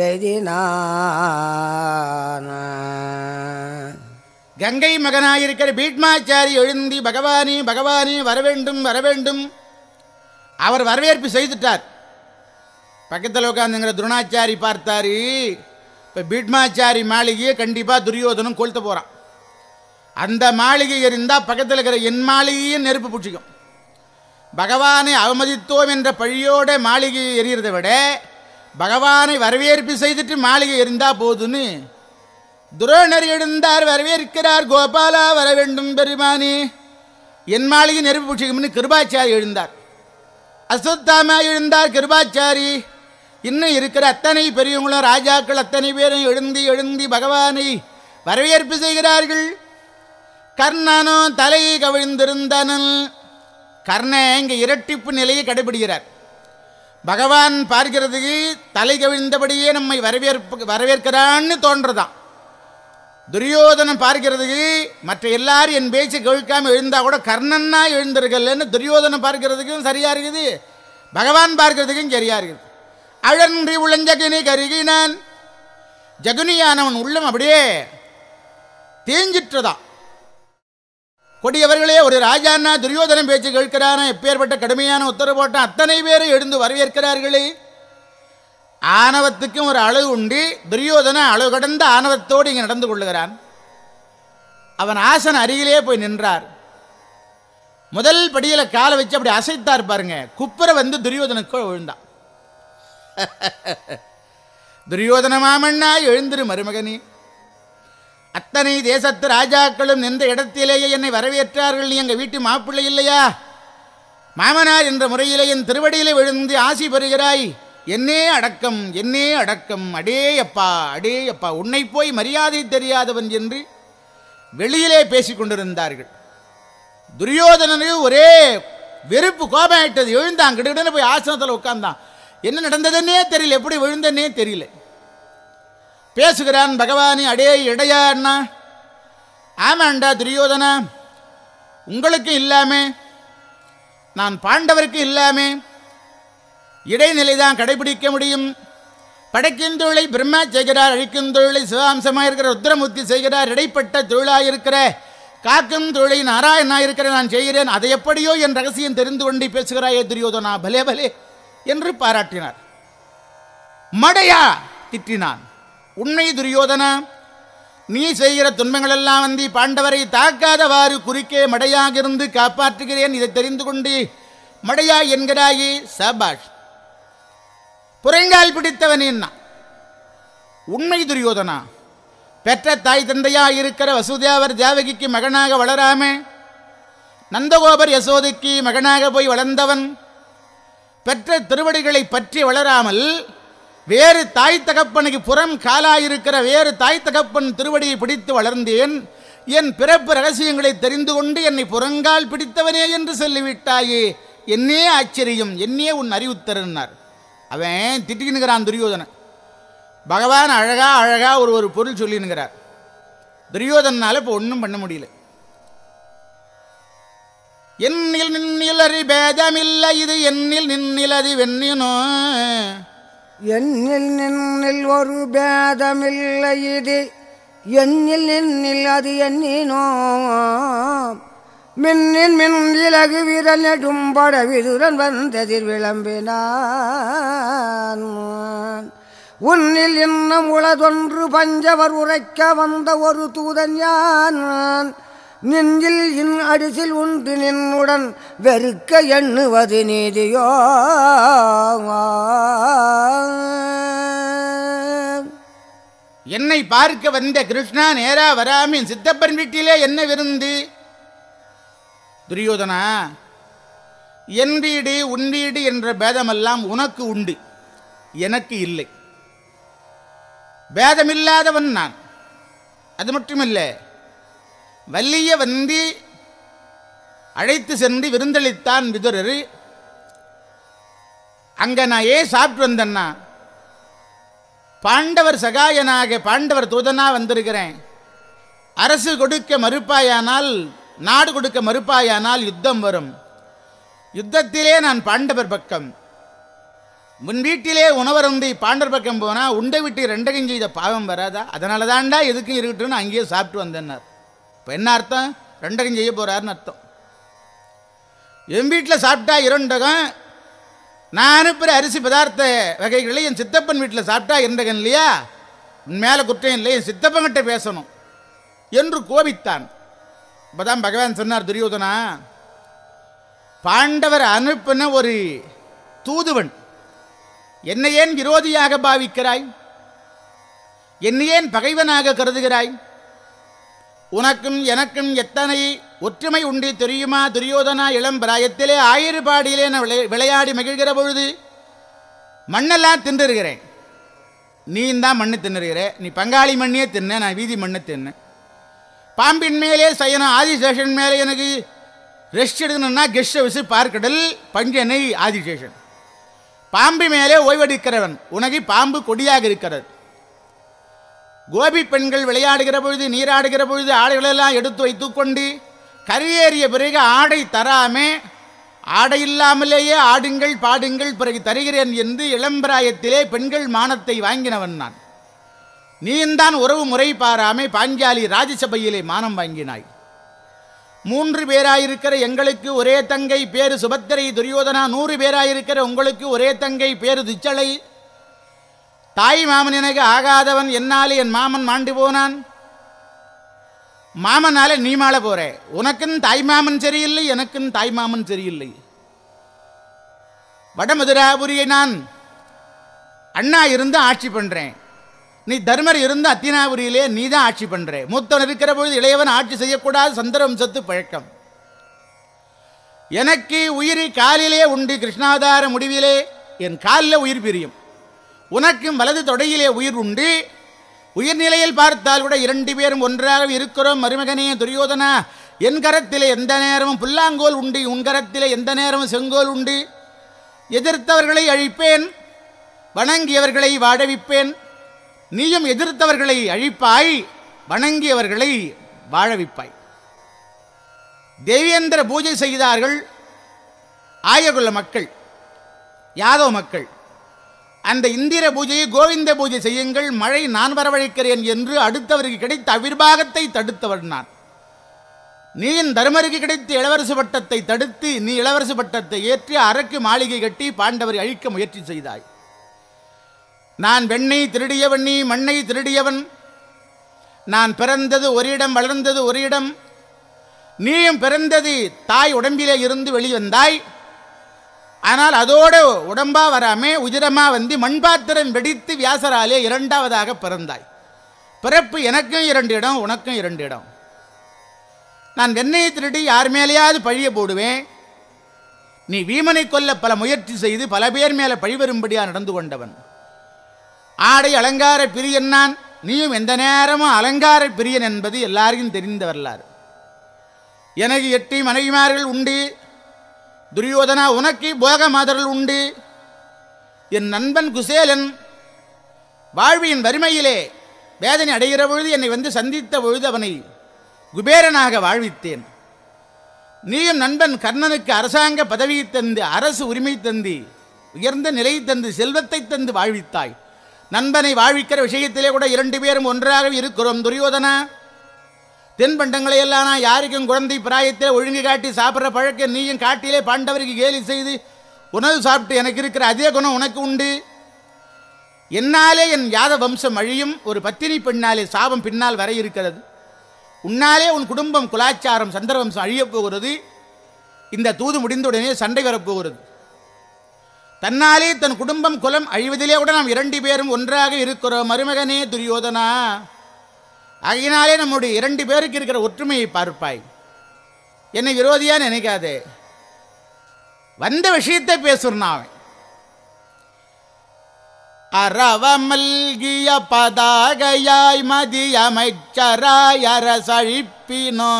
எதினான் கங்கை மகனாயிருக்கிற பீட்மாச்சாரி எழுந்தி பகவானே பகவானே வரவேண்டும் வரவேண்டும் அவர் வரவேற்பு செய்துட்டார் பக்கத்தில் உட்காந்துங்கிற துரோணாச்சாரி பார்த்தாரு இப்போ பீட்மாச்சாரி மாளிகையை கண்டிப்பாக துரியோதனம் கொளுத்த போகிறான் அந்த மாளிகை எரிந்தால் பக்கத்தில் இருக்கிற என் மாளிகையும் நெருப்பு பிடிச்சிக்கும் பகவானை அவமதித்தோம் என்ற பழியோட மாளிகை எரியறதை விட பகவானை வரவேற்பு செய்துட்டு மாளிகை இருந்தா போதுன்னு துரோணர் எழுந்தார் வரவேற்கிறார் கோபாலா வர வேண்டும் பெருமானே என் மாளிகை நெருப்பு புஷிகம்னு கிருபாச்சாரி எழுந்தார் அஸ்வத்தாமா எழுந்தார் கிருபாச்சாரி இன்னும் இருக்கிற அத்தனை பெரியவங்களும் ராஜாக்கள் அத்தனை பேரும் எழுந்தி எழுந்தி பகவானை வரவேற்பு செய்கிறார்கள் கர்ணனும் தலை கவிழ்ந்திருந்தனன் கர்ணன் இங்கே இரட்டிப்பு நிலையை கடைபிடிக்கிறார் பகவான் பார்க்கிறதுக்கு தலை கவிழ்ந்தபடியே நம்மை வரவேற்பு வரவேற்கிறான்னு தோன்றதாம் துரியோதனன் பார்க்கிறதுக்கு மற்ற எல்லாரும் என் பேச்சு கேட்காம எழுந்தா கூட கர்ணன்னா எழுந்திருக்கலன்னு துரியோதனன் பார்க்கிறதுக்கும் சரியா இருக்குது பகவான் பார்க்கிறதுக்கும் சரியா இருக்குது அழன்றி உளஞ்சகினி கருகினான் ஜகுனியானவன் உள்ளம் அப்படியே தேஞ்சிட்டுதான் கொடியவர்களே ஒரு ராஜான்னா துரியோதனன் பேச்சு கேட்கிறானா எப்பேற்பட்ட கடுமையான உத்தரவு போட்டான் அத்தனை பேரும் எழுந்து வரவேற்கிறார்களே ஆணவத்துக்கும் ஒரு அளவு உண்டு துரியோதன அளவு கடந்த ஆணவத்தோடு இங்கே நடந்து கொள்ளுகிறான் அவன் ஆசன அருகிலே போய் நின்றார் முதல் படியில காலை வச்சு அப்படி அசைத்தார் பாருங்க குப்புற வந்து துரியோதனுக்கு விழுந்தான் துரியோதன மாமண்ணா எழுந்திரு மருமகனே அத்தனை தேசத்து ராஜாக்களும் நின்ற இடத்திலேயே என்னை வரவேற்றார்கள் நீ எங்கள் வீட்டு மாப்பிள்ளை இல்லையா மாமனார் என்ற முறையிலே என் திருவடியிலே விழுந்து ஆசி பெறுகிறாய் என்னே அடக்கம் என்னே அடக்கம் அடே அப்பா அடே அப்பா உன்னை போய் மரியாதை தெரியாதவன் என்று வெளியிலே பேசிக் கொண்டிருந்தார்கள் துரியோதனனுக்கு ஒரே வெறுப்பு கோபம் ஆயிட்டது எழுந்தான் கிடுகிடுன்னு போய் ஆசனத்தில் உட்கார்ந்தான் என்ன நடந்ததுன்னே தெரியல எப்படி விழுந்தன்னே தெரியல பேசுகிறான் பகவானி அடே இடையா அண்ணா ஆமாண்டா துரியோதனா உங்களுக்கு இல்லாமே நான் பாண்டவருக்கு இல்லாமே இடைநிலை தான் கடைபிடிக்க முடியும் படைக்கும் தொழிலை பிரம்மா செய்கிறார் அழிக்கும் தொழிலை சிவாம்சமாக இருக்கிற ருத்ரமூர்த்தி செய்கிறார் இடைப்பட்ட தொழிலாக இருக்கிற காக்கும் தொழிலை நாராயணா இருக்கிற நான் செய்கிறேன் அதை எப்படியோ என் ரகசியம் தெரிந்து கொண்டு பேசுகிறாயே துரியோதனா பலே பலே என்று பாராட்டினார் மடையா திட்டினான் உன்னை துரியோதனா நீ செய்கிற துன்பங்களெல்லாம் வந்து பாண்டவரை தாக்காதவாறு குறுக்கே மடையாக இருந்து காப்பாற்றுகிறேன் இதை தெரிந்து கொண்டு மடையா என்கிறாயே சபாஷ் புறங்கால் பிடித்தவன் என்ன உண்மை துரியோதனா பெற்ற தாய் தந்தையா இருக்கிற வசுதேவர் தேவகிக்கு மகனாக வளராமே நந்தகோபர் யசோதைக்கு மகனாக போய் வளர்ந்தவன் பெற்ற திருவடிகளை பற்றி வளராமல் வேறு தாய் தகப்பனுக்கு புறம் காலாயிருக்கிற வேறு தாய் தகப்பன் திருவடியை பிடித்து வளர்ந்தேன் என் பிறப்பு ரகசியங்களை தெரிந்து கொண்டு என்னை புறங்கால் பிடித்தவனே என்று சொல்லிவிட்டாயே என்னே ஆச்சரியம் என்னே உன் அறிவுத்தரன்னார் அவன் திட்டினுங்கிறான் துரியோதனன் பகவான் அழகா அழகா ஒரு ஒரு பொருள் சொல்லினுங்கிறார் துரியோதனால இப்போ ஒன்றும் பண்ண முடியல என்னில் நின்னிலறி பேதமில்லை இது என்னில் நின்னிலதி வெண்ணினோ என்னில் நின்னில் ஒரு பேதமில்லை இது என்னில் நின்னில் அது எண்ணினோ மின்னின் மின் இலகு விரல் நெடும் பட விதுரன் வந்ததில் விளம்பினான் உன்னில் இன்னும் உளதொன்று பஞ்சவர் உரைக்க வந்த ஒரு தூதன் யான் நெஞ்சில் இன் அடிசில் உண்டு நின்னுடன் வெறுக்க எண்ணுவது நீதியோ என்னை பார்க்க வந்த கிருஷ்ணா நேரா வராம என் சித்தப்பன் வீட்டிலே என்ன விருந்து துரியோதனா என் வீடு உன் வீடு என்ற பேதமெல்லாம் உனக்கு உண்டு எனக்கு இல்லை பேதமில்லாதவன் நான் அது மட்டுமில்லை வள்ளிய வந்து அழைத்து சென்று விருந்தளித்தான் விதுரர் அங்க நான் ஏன் சாப்பிட்டு வந்தேன்னா பாண்டவர் சகாயனாக பாண்டவர் தூதனா வந்திருக்கிறேன் அரசு கொடுக்க மறுப்பாயானால் நாடு கொடுக்க மறுப்பாயானால் யுத்தம் வரும் யுத்தத்திலே நான் பாண்டவர் பக்கம் முன் வீட்டிலே உணவருந்தி பாண்டவர் பக்கம் போனால் உண்டை விட்டு ரெண்டகம் செய்த பாவம் வராதா அதனால தான்டா எதுக்கும் இருக்கட்டும்னு அங்கேயே சாப்பிட்டு வந்தேன்னார் இப்போ என்ன அர்த்தம் ரெண்டகம் செய்ய போகிறாருன்னு அர்த்தம் என் வீட்டில் சாப்பிட்டா இரண்டகம் நான் அனுப்புகிற அரிசி பதார்த்த வகைகளை என் சித்தப்பன் வீட்டில் சாப்பிட்டா இரண்டகம் இல்லையா உன் மேலே குற்றம் இல்லை என் சித்தப்பன்கிட்ட பேசணும் என்று கோபித்தான் இப்போதான் பகவான் சொன்னார் துரியோதனா பாண்டவர் அனுப்பின ஒரு தூதுவன் என்னை ஏன் விரோதியாக பாவிக்கிறாய் என்னை ஏன் பகைவனாக கருதுகிறாய் உனக்கும் எனக்கும் எத்தனை ஒற்றுமை உண்டு தெரியுமா துரியோதனா இளம் பிராயத்திலே ஆயிரப்பாடியிலே நான் விளை விளையாடி மகிழ்கிற பொழுது மண்ணெல்லாம் தின்றுகிறேன் நீ தான் மண்ணு தின்னுகிற நீ பங்காளி மண்ணியே தின்ன நான் வீதி மண்ணு தின்னு பாம்பின் மேலே சயனம் ஆதிசேஷன் மேலே எனக்கு ரெஸ்ட் எடுக்கணும்னா கெஸ்ட் ஹவுஸ் பார்க்கடல் பஞ்சனை ஆதிசேஷன் பாம்பு மேலே ஓய்வெடுக்கிறவன் உனக்கு பாம்பு கொடியாக இருக்கிறது கோபி பெண்கள் விளையாடுகிற பொழுது நீராடுகிற பொழுது ஆடைகளெல்லாம் எடுத்து வைத்துக்கொண்டு கரையேறிய பிறகு ஆடை தராமே ஆடை இல்லாமலேயே ஆடுங்கள் பாடுங்கள் பிறகு தருகிறேன் என்று இளம்பிராயத்திலே பெண்கள் மானத்தை வாங்கினவன் நான் நீந்தான் உறவு முறை பாராமே பாஞ்சாலி ராஜசபையிலே மானம் வாங்கினாய் மூன்று பேராயிருக்கிற எங்களுக்கு ஒரே தங்கை பேரு சுபத்திரை துரியோதனா நூறு பேராயிருக்கிற உங்களுக்கு ஒரே தங்கை பேரு துச்சலை தாய் மாமன் எனக்கு ஆகாதவன் என்னாலே என் மாமன் மாண்டு போனான் மாமனால நீ மாள போற உனக்கும் தாய் மாமன் சரியில்லை எனக்கும் தாய் மாமன் சரியில்லை வடமதுராபுரியை நான் அண்ணா இருந்து ஆட்சி பண்றேன் நீ தர்மர் இருந்து அத்தினாபுரியிலே நீ தான் ஆட்சி பண்ற மூத்தவன் இருக்கிற பொழுது இளையவன் ஆட்சி செய்யக்கூடாது சந்திரவம்சத்து பழக்கம் எனக்கு உயிரி காலிலே உண்டு கிருஷ்ணாவதார முடிவிலே என் காலில் உயிர் பிரியும் உனக்கும் வலது தொடையிலே உயிர் உண்டு உயிர்நிலையில் பார்த்தால் கூட இரண்டு பேரும் ஒன்றாக இருக்கிறோம் மருமகனே துரியோதனா என் கரத்திலே எந்த நேரமும் புல்லாங்கோல் உண்டு உன் கரத்திலே எந்த நேரமும் செங்கோல் உண்டு எதிர்த்தவர்களை அழிப்பேன் வணங்கியவர்களை வாழவிப்பேன் நீயும் எதிர்த்தவர்களை அழிப்பாய் வணங்கியவர்களை வாழவிப்பாய் தேவேந்திர பூஜை செய்தார்கள் ஆயகுல மக்கள் யாதவ மக்கள் அந்த இந்திர பூஜையை கோவிந்த பூஜை செய்யுங்கள் மழை நான் வரவழைக்கிறேன் என்று அடுத்தவருக்கு கிடைத்த அவிர்வாகத்தை தடுத்தவன் நான் நீ என் தருமருக்கு கிடைத்த இளவரசு பட்டத்தை தடுத்து நீ இளவரசு பட்டத்தை ஏற்றி அரக்கு மாளிகை கட்டி பாண்டவரை அழிக்க முயற்சி செய்தாய் நான் வெண்ணை திருடியவன் நீ மண்ணை திருடியவன் நான் பிறந்தது ஒரு இடம் வளர்ந்தது ஒரு இடம் நீயும் பிறந்தது தாய் உடம்பிலே இருந்து வெளிவந்தாய் ஆனால் அதோடு உடம்பா வராமே உதிரமா வந்து மண்பாத்திரம் வெடித்து வியாசராலே இரண்டாவதாக பிறந்தாய் பிறப்பு எனக்கும் இரண்டு இடம் உனக்கும் இரண்டு இடம் நான் வெண்ணெயை திருடி யார் மேலேயாவது பழிய போடுவேன் நீ வீமனை கொல்ல பல முயற்சி செய்து பல பேர் மேலே பழிவரும்படியா நடந்து கொண்டவன் ஆடை அலங்கார பிரியன் நான் நீயும் எந்த நேரமும் அலங்கார பிரியன் என்பது எல்லாருக்கும் தெரிந்த வரலாறு எனக்கு எட்டு மனைவிமார்கள் உண்டு துரியோதனா உனக்கு போக மாதர்கள் உண்டு என் நண்பன் குசேலன் வாழ்வின் வறுமையிலே வேதனை அடைகிற பொழுது என்னை வந்து சந்தித்த பொழுது அவனை குபேரனாக வாழ்வித்தேன் நீயும் நண்பன் கர்ணனுக்கு அரசாங்க பதவி தந்து அரசு உரிமை தந்து உயர்ந்த நிலை தந்து செல்வத்தை தந்து வாழ்வித்தாய் நண்பனை வாழ்விக்கிற விஷயத்திலே கூட இரண்டு பேரும் ஒன்றாக இருக்கிறோம் துரியோதனா தென்பண்டங்களை எல்லாம் நான் யாருக்கும் குழந்தை பிராயத்தில் ஒழுங்கு காட்டி சாப்பிட்ற பழக்கம் நீயும் காட்டிலே பாண்டவருக்கு கேலி செய்து உணவு சாப்பிட்டு எனக்கு இருக்கிற அதே குணம் உனக்கு உண்டு என்னாலே என் யாத வம்சம் அழியும் ஒரு பத்தினி பெண்ணாலே சாபம் பின்னால் வர இருக்கிறது உன்னாலே உன் குடும்பம் குலாச்சாரம் சந்திரவம்சம் அழியப் போகிறது இந்த தூது முடிந்தவுடனே சண்டை வரப்போகிறது தன்னாலே தன் குடும்பம் குலம் அழிவதிலே கூட நாம் இரண்டு பேரும் ஒன்றாக இருக்கிறோம் மருமகனே துரியோதனா ஆகையினாலே நம்முடைய இரண்டு பேருக்கு இருக்கிற ஒற்றுமையை பார்ப்பாய் என்னை விரோதியா நினைக்காதே வந்த விஷயத்தை பேசுறான் அவன் அறவமல்கிய பதாகையாய் மதியமைச்சராய் அரசழிப்பினோ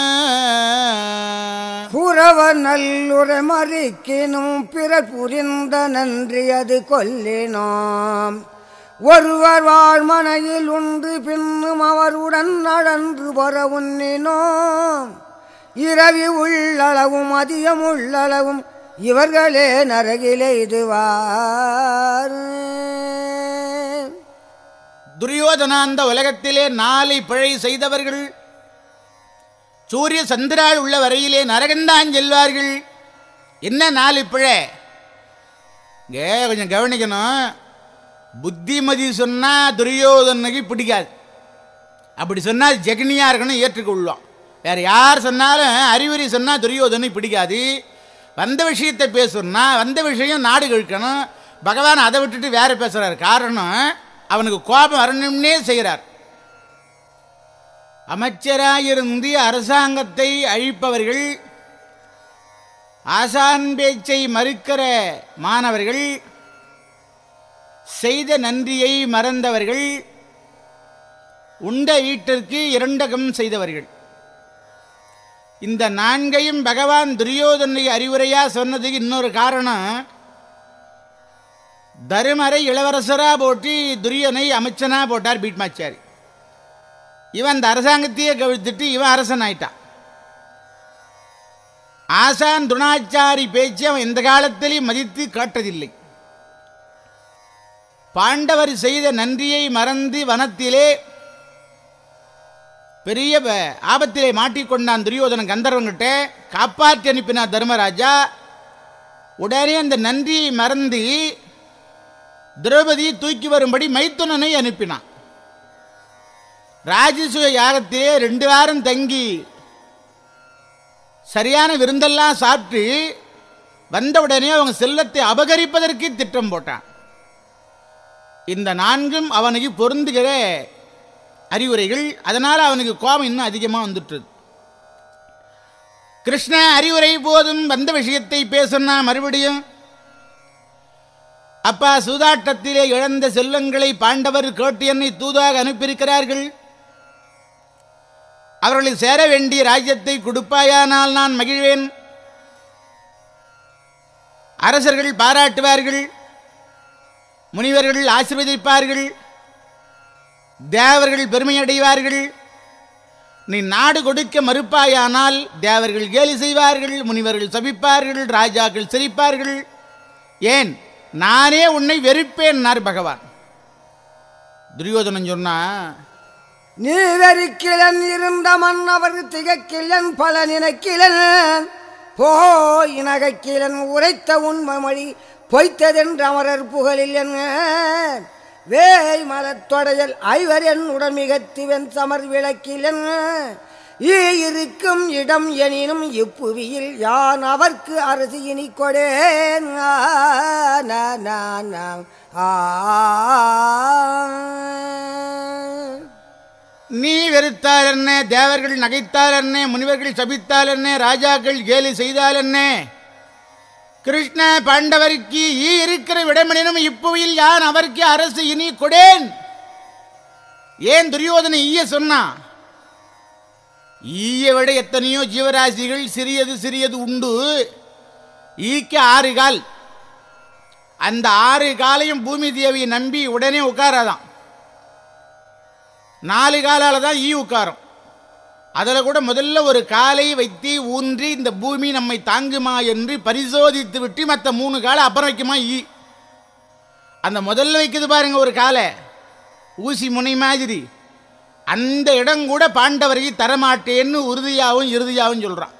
புறவ நல்லுரை மறிக்கினும் பிறர் புரிந்த நன்றி அது கொல்லினோம் ஒருவர் வாழ்மனையில் உண்டு பின்னும் அவருடன் நடந்து பொற உண்ணினோம் இரவி உள்ளளவும் அதிகம் உள்ளளவும் இவர்களே நரகிலே இதுவார் துரியோதனா அந்த உலகத்திலே நாளை பிழை செய்தவர்கள் சூரிய சந்திராள் உள்ள வரையிலே நரகந்தான் செல்வார்கள் என்ன நாலு பிழை இங்கே கொஞ்சம் கவனிக்கணும் புத்திமதி சொன்னா துரியோதனுக்கு பிடிக்காது அப்படி சொன்னால் ஜெகனியா இருக்கணும் ஏற்றுக்கொள்ளும் வேற யார் சொன்னாலும் அறிவுரை சொன்னால் துரியோதனுக்கு பிடிக்காது வந்த விஷயத்தை பேசணும்னா வந்த விஷயம் நாடு கழிக்கணும் பகவான் அதை விட்டுட்டு வேற பேசுறார் காரணம் அவனுக்கு கோபம் வரணும்னே செய்கிறார் அமைச்சராயிருந்து அரசாங்கத்தை அழிப்பவர்கள் ஆசான் பேச்சை மறுக்கிற மாணவர்கள் செய்த நன்றியை மறந்தவர்கள் உண்ட வீட்டிற்கு இரண்டகம் செய்தவர்கள் இந்த நான்கையும் பகவான் துரியோதனை அறிவுரையா சொன்னதுக்கு இன்னொரு காரணம் தருமரை இளவரசரா போட்டு துரியனை அமைச்சனா போட்டார் பீட்மாச்சாரி இவன் அந்த அரசாங்கத்தையே கவிழ்த்துட்டு இவன் அரசன் ஆயிட்டான் ஆசான் துணாச்சாரி பேச்சு அவன் எந்த காலத்திலையும் மதித்து காட்டதில்லை பாண்டவர் செய்த நன்றியை மறந்து வனத்திலே பெரிய ப- ஆபத்திலே மாட்டிக்கொண்டான் துரியோதனன் கந்தர்வங்கிட்ட காப்பாற்றி அனுப்பினார் தர்மராஜா உடனே அந்த நன்றியை மறந்து திரௌபதியை தூக்கி வரும்படி மைத்துனனை அனுப்பினான் ராஜசூய யாகத்திலே ரெண்டு வாரம் தங்கி சரியான விருந்தெல்லாம் சாப்பிட்டு வந்த உடனே அவங்க செல்லத்தை அபகரிப்பதற்கு திட்டம் போட்டான் இந்த நான்கும் அவனுக்கு பொருந்துகிற அறிவுரைகள் அதனால் அவனுக்கு கோபம் இன்னும் அதிகமாக வந்துட்டுது கிருஷ்ண அறிவுரை போதும் வந்த விஷயத்தை பேசுனா மறுபடியும் அப்பா சூதாட்டத்திலே இழந்த செல்வங்களை பாண்டவர் கேட்டு என்னை தூதாக அனுப்பியிருக்கிறார்கள் அவர்களுக்கு சேர வேண்டிய ராஜ்யத்தை கொடுப்பாயானால் நான் மகிழ்வேன் அரசர்கள் பாராட்டுவார்கள் முனிவர்கள் ஆசீர்வதிப்பார்கள் தேவர்கள் பெருமையடைவார்கள் நீ நாடு கொடுக்க மறுப்பாயானால் தேவர்கள் கேலி செய்வார்கள் முனிவர்கள் சபிப்பார்கள் ராஜாக்கள் சிரிப்பார்கள் ஏன் நானே உன்னை வெறுப்பேன்னார் பகவான் துரியோதனன் சொன்னா நீ வெறுக்கிலன் இருந்த மன்னவர் திகக்கிலன் பல நினைக்கிலன் போய் நகைக்கிலன் உரைத்த உண்மை மொழி பொய்த்ததென்று அமரர் புகழில் என்ன வேய் மலத்தொடையல் ஐவர் என் உடன் மிகத்துவன் சமர் விளக்கிலன் ஈ இருக்கும் இடம் எனினும் இப்புவியில் யான் அவர்க்கு அரசு இனி கொடேன் ஆ, நா, நா, நா, ஆ நீ வெறுத்தால் என்ன தேவர்கள் நகைத்தால் என்ன முனிவர்கள் சபித்தால் என்ன ராஜாக்கள் கேலி செய்தால் என்ன கிருஷ்ண பாண்டவருக்கு ஈ இருக்கிற விடமனினும் இப்புவியில் யான் அவருக்கு அரசு இனி கொடேன் ஏன் துரியோதனை ஈய சொன்னான் ஈயை விட எத்தனையோ ஜீவராசிகள் சிறியது சிறியது உண்டு ஈக்கு ஆறு கால் அந்த ஆறு காலையும் பூமி தேவியை நம்பி உடனே உட்காராதான் நாலு காலால தான் ஈ உட்காரும் அதில் கூட முதல்ல ஒரு காலை வைத்து ஊன்றி இந்த பூமி நம்மை தாங்குமா என்று பரிசோதித்து விட்டு மற்ற மூணு காலை அப்புறம் வைக்குமா ஈ அந்த முதல்ல வைக்குது பாருங்க ஒரு காலை ஊசி முனை மாதிரி அந்த இடம் கூட பாண்டவரை தரமாட்டேன்னு உறுதியாகவும் இறுதியாகவும் சொல்கிறான்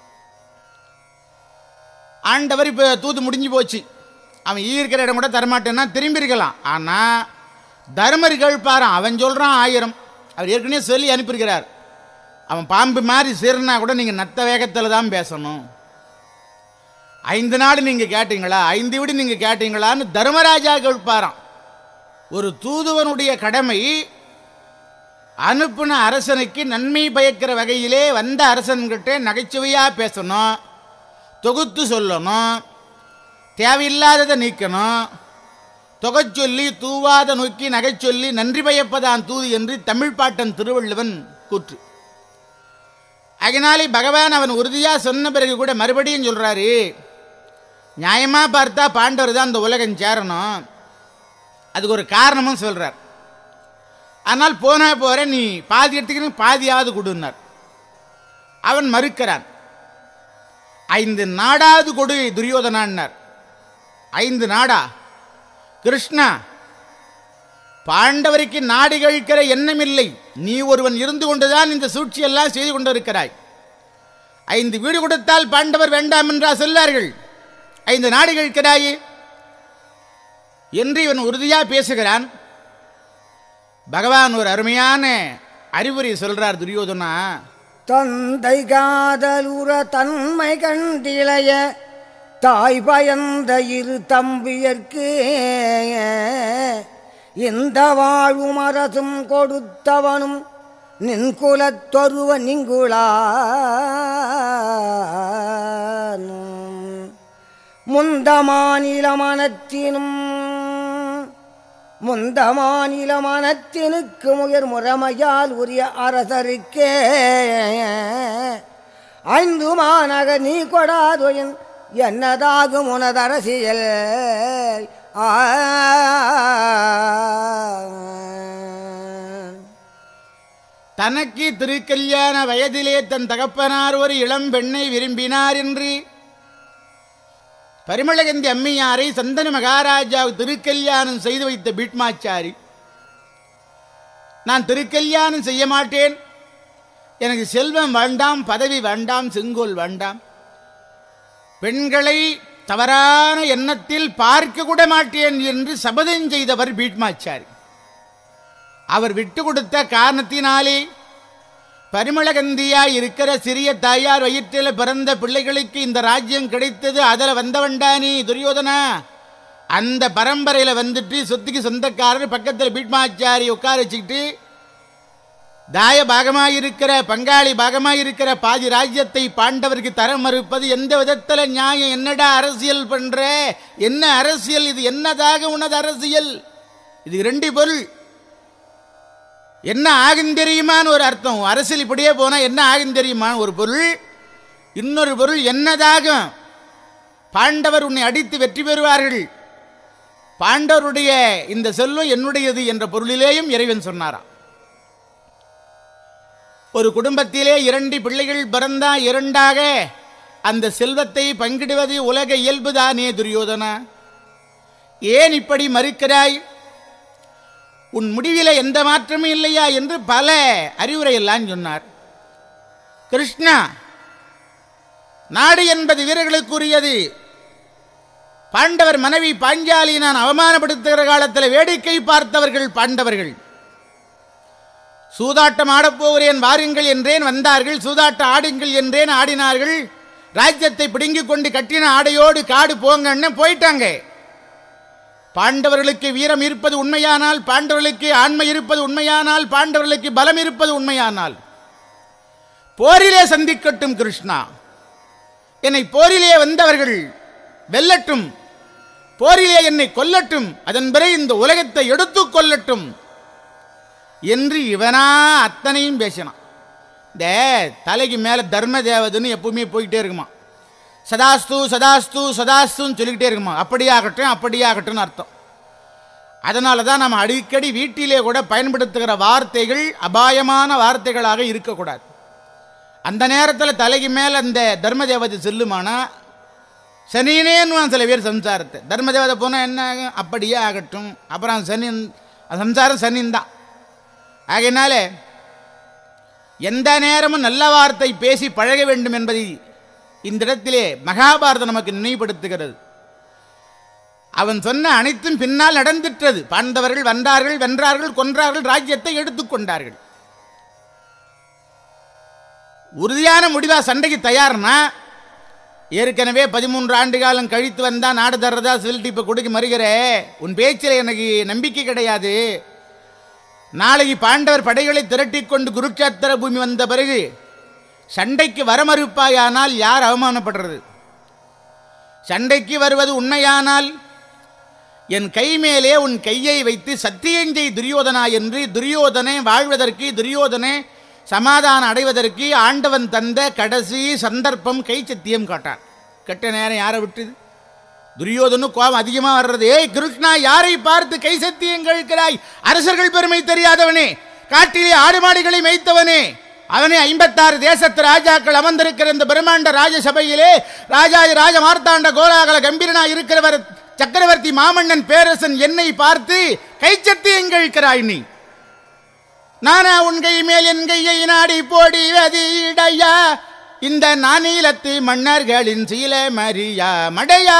ஆண்டவர் இப்போ தூது முடிஞ்சு போச்சு அவன் ஈ இருக்கிற இடம் கூட தரமாட்டேன்னா திரும்பி இருக்கலாம் ஆனால் தர்மர் கேள்பாரான் அவன் சொல்கிறான் ஆயிரம் அவர் ஏற்கனவே சொல்லி அனுப்பியிருக்கிறார் அவன் பாம்பு மாதிரி சீரனா கூட நீங்கள் நத்த வேகத்தில் தான் பேசணும் ஐந்து நாடு நீங்கள் கேட்டீங்களா ஐந்து வீடு நீங்கள் கேட்டீங்களான்னு தர்மராஜா கேட்பாராம் ஒரு தூதுவனுடைய கடமை அனுப்புன அரசனுக்கு நன்மை பயக்கிற வகையிலே வந்த அரசன்கிட்ட நகைச்சுவையாக பேசணும் தொகுத்து சொல்லணும் தேவையில்லாததை நீக்கணும் தொகைச்சொல்லி தூவாத நோக்கி நகைச்சொல்லி நன்றி பயப்பதான் தூது என்று தமிழ் பாட்டன் திருவள்ளுவன் கூற்று அதனாலே பகவான் அவன் உறுதியாக சொன்ன பிறகு கூட மறுபடியும் சொல்கிறாரு நியாயமாக பார்த்தா பாண்டவர் தான் அந்த உலகம் சேரணும் அதுக்கு ஒரு காரணமும் சொல்கிறார் ஆனால் போனா போற நீ பாதி எடுத்துக்கணும் பாதியாவது கொடுன்னார் அவன் மறுக்கிறான் ஐந்து நாடாவது கொடு துரியோதனான்னார் ஐந்து நாடா கிருஷ்ணா பாண்டவருக்கு நாடு கழிக்கிற எண்ணமில்லை நீ ஒருவன் இருந்து கொண்டுதான் இந்த சூழ்ச்சியெல்லாம் செய்து கொண்டிருக்கிறாய் ஐந்து வீடு கொடுத்தால் பாண்டவர் வேண்டாம் என்றா சொல்லார்கள் ஐந்து நாடு கழிக்கிறாயே என்று இவன் உறுதியா பேசுகிறான் பகவான் ஒரு அருமையான அறிவுரை சொல்றார் துரியோதனா தந்தை காதலுற தன்மை கண்டிளைய தாய் பயந்த இரு தம்பியர்க்கு இந்த வாழும் அரசும் கொடுத்தவனும் நின் குலத்தொருவ நிங்குளானும் முந்த மாநில மனத்தினும் முந்த மாநில மனத்தினுக்கு முயர் முறைமையால் உரிய அரசருக்கே ஐந்து மாநக நீ கொடாதொயின் என்னதாகும் உனதரசியல் ஆ தனக்கு திருக்கல்யாண வயதிலே தன் தகப்பனார் ஒரு இளம் பெண்ணை விரும்பினார் என்று பரிமளகந்தி அம்மையாரை சந்தன மகாராஜா திருக்கல்யாணம் செய்து வைத்த பீட்மாச்சாரி நான் திருக்கல்யாணம் செய்ய மாட்டேன் எனக்கு செல்வம் வேண்டாம் பதவி வேண்டாம் செங்கோல் வேண்டாம் பெண்களை தவறான எண்ணத்தில் பார்க்க கூட மாட்டேன் என்று சபதம் செய்தவர் பீட்மாச்சாரி அவர் விட்டு கொடுத்த காரணத்தினாலே பரிமளகந்தியாய் இருக்கிற சிறிய தாயார் வயிற்றில் பிறந்த பிள்ளைகளுக்கு இந்த ராஜ்யம் கிடைத்தது அதில் வந்தவன்டானே துரியோதனா அந்த பரம்பரையில் வந்துட்டு சொத்துக்கு சொந்தக்காரர் பக்கத்தில் பீட்மாச்சாரி உட்கார வச்சுக்கிட்டு தாய பாகமாயிருக்கிற பங்காளி பாகமாயிருக்கிற பாதி ராஜ்யத்தை பாண்டவருக்கு தர மறுப்பது எந்த விதத்தில் நியாயம் என்னடா அரசியல் பண்ற என்ன அரசியல் இது என்னதாக உனது அரசியல் இது ரெண்டு பொருள் என்ன ஆகும் தெரியுமான்னு ஒரு அர்த்தம் அரசியல் இப்படியே போனால் என்ன ஆகும் தெரியுமான்னு ஒரு பொருள் இன்னொரு பொருள் என்னதாகும் பாண்டவர் உன்னை அடித்து வெற்றி பெறுவார்கள் பாண்டவருடைய இந்த செல்வம் என்னுடையது என்ற பொருளிலேயும் இறைவன் சொன்னாராம் ஒரு குடும்பத்திலே இரண்டு பிள்ளைகள் பிறந்தா இரண்டாக அந்த செல்வத்தை பங்கிடுவது உலக இயல்புதானே துரியோதனா ஏன் இப்படி மறுக்கிறாய் உன் முடிவில எந்த மாற்றமும் இல்லையா என்று பல அறிவுரையெல்லாம் சொன்னார் கிருஷ்ணா நாடு என்பது வீரர்களுக்குரியது பாண்டவர் மனைவி பாஞ்சாலி நான் அவமானப்படுத்துகிற காலத்தில் வேடிக்கை பார்த்தவர்கள் பாண்டவர்கள் சூதாட்டம் ஆடப்போகிறேன் வாருங்கள் என்றேன் வந்தார்கள் சூதாட்டம் ஆடுங்கள் என்றேன் ஆடினார்கள் ராஜ்யத்தை பிடுங்கிக் கொண்டு கட்டின ஆடையோடு காடு போங்கன்னு போயிட்டாங்க பாண்டவர்களுக்கு வீரம் இருப்பது உண்மையானால் பாண்டவர்களுக்கு ஆண்மை இருப்பது உண்மையானால் பாண்டவர்களுக்கு பலம் இருப்பது உண்மையானால் போரிலே சந்திக்கட்டும் கிருஷ்ணா என்னை போரிலே வந்தவர்கள் வெல்லட்டும் போரிலே என்னை கொல்லட்டும் அதன் பிறகு இந்த உலகத்தை எடுத்துக் கொள்ளட்டும் என்று இவனா அத்தனையும் பேசினான் இந்த தலைக்கு மேலே தர்ம தேவதைன்னு எப்பவுமே போய்கிட்டே இருக்குமா சதாஸ்து சதாஸ்து சதாஸ்துன்னு சொல்லிக்கிட்டே இருக்குமா அப்படியாகட்டும் அப்படியாகட்டும்னு அர்த்தம் அதனால தான் நம்ம அடிக்கடி வீட்டிலே கூட பயன்படுத்துகிற வார்த்தைகள் அபாயமான வார்த்தைகளாக இருக்கக்கூடாது அந்த நேரத்தில் தலைக்கு மேலே அந்த தர்ம தேவதை செல்லுமானா சனினேன்னு சில பேர் சம்சாரத்தை தர்ம தேவதை போனால் என்ன ஆகும் அப்படியே ஆகட்டும் அப்புறம் சனி சம்சாரம் சனின் தான் ஆகையினால எந்த நேரமும் நல்ல வார்த்தை பேசி பழக வேண்டும் என்பதை இந்த இடத்திலே மகாபாரதம் நமக்கு நினைவுபடுத்துகிறது அவன் சொன்ன அனைத்தும் பின்னால் நடந்திட்டது பாண்டவர்கள் வந்தார்கள் வென்றார்கள் கொன்றார்கள் ராஜ்யத்தை எடுத்துக்கொண்டார்கள் உறுதியான முடிவா சண்டைக்கு தயார்னா ஏற்கனவே பதிமூன்று ஆண்டு காலம் கழித்து வந்தா நாடு தர்றதா சொல்லிட்டு இப்போ கொடுக்க மறுகிற உன் பேச்சில் எனக்கு நம்பிக்கை கிடையாது நாளைக்கு பாண்டவர் படைகளை திரட்டிக் கொண்டு குருட்சேத்திர பூமி வந்த பிறகு சண்டைக்கு வர மறுப்பாயானால் யார் அவமானப்படுறது சண்டைக்கு வருவது உண்மையானால் என் கை மேலே உன் கையை வைத்து சத்தியஞ்சை துரியோதனா என்று துரியோதனை வாழ்வதற்கு துரியோதனை சமாதானம் அடைவதற்கு ஆண்டவன் தந்த கடைசி சந்தர்ப்பம் கை சத்தியம் காட்டான் கெட்ட நேரம் யாரை விட்டுது துரியோதனு கோபம் அதிகமாக வர்றது ஏய் கிருஷ்ணா யாரை பார்த்து கை சத்தியம் கேட்கிறாய் அரசர்கள் பெருமை தெரியாதவனே காட்டிலே ஆடு மாடுகளை மேய்த்தவனே அவனே ஐம்பத்தாறு தேசத்து ராஜாக்கள் அமர்ந்திருக்கிற இந்த பிரம்மாண்ட ராஜசபையிலே ராஜாதி ராஜ மார்த்தாண்ட கோலாகல கம்பீரனா இருக்கிறவர் சக்கரவர்த்தி மாமன்னன் பேரரசன் என்னை பார்த்து கை சத்தியம் கேட்கிறாய் நீ நானா உன் கை மேல் என் கையை நாடி போடி வதிடையா இந்த நானீலத்து மன்னர்களின் சீல மரியா மடையா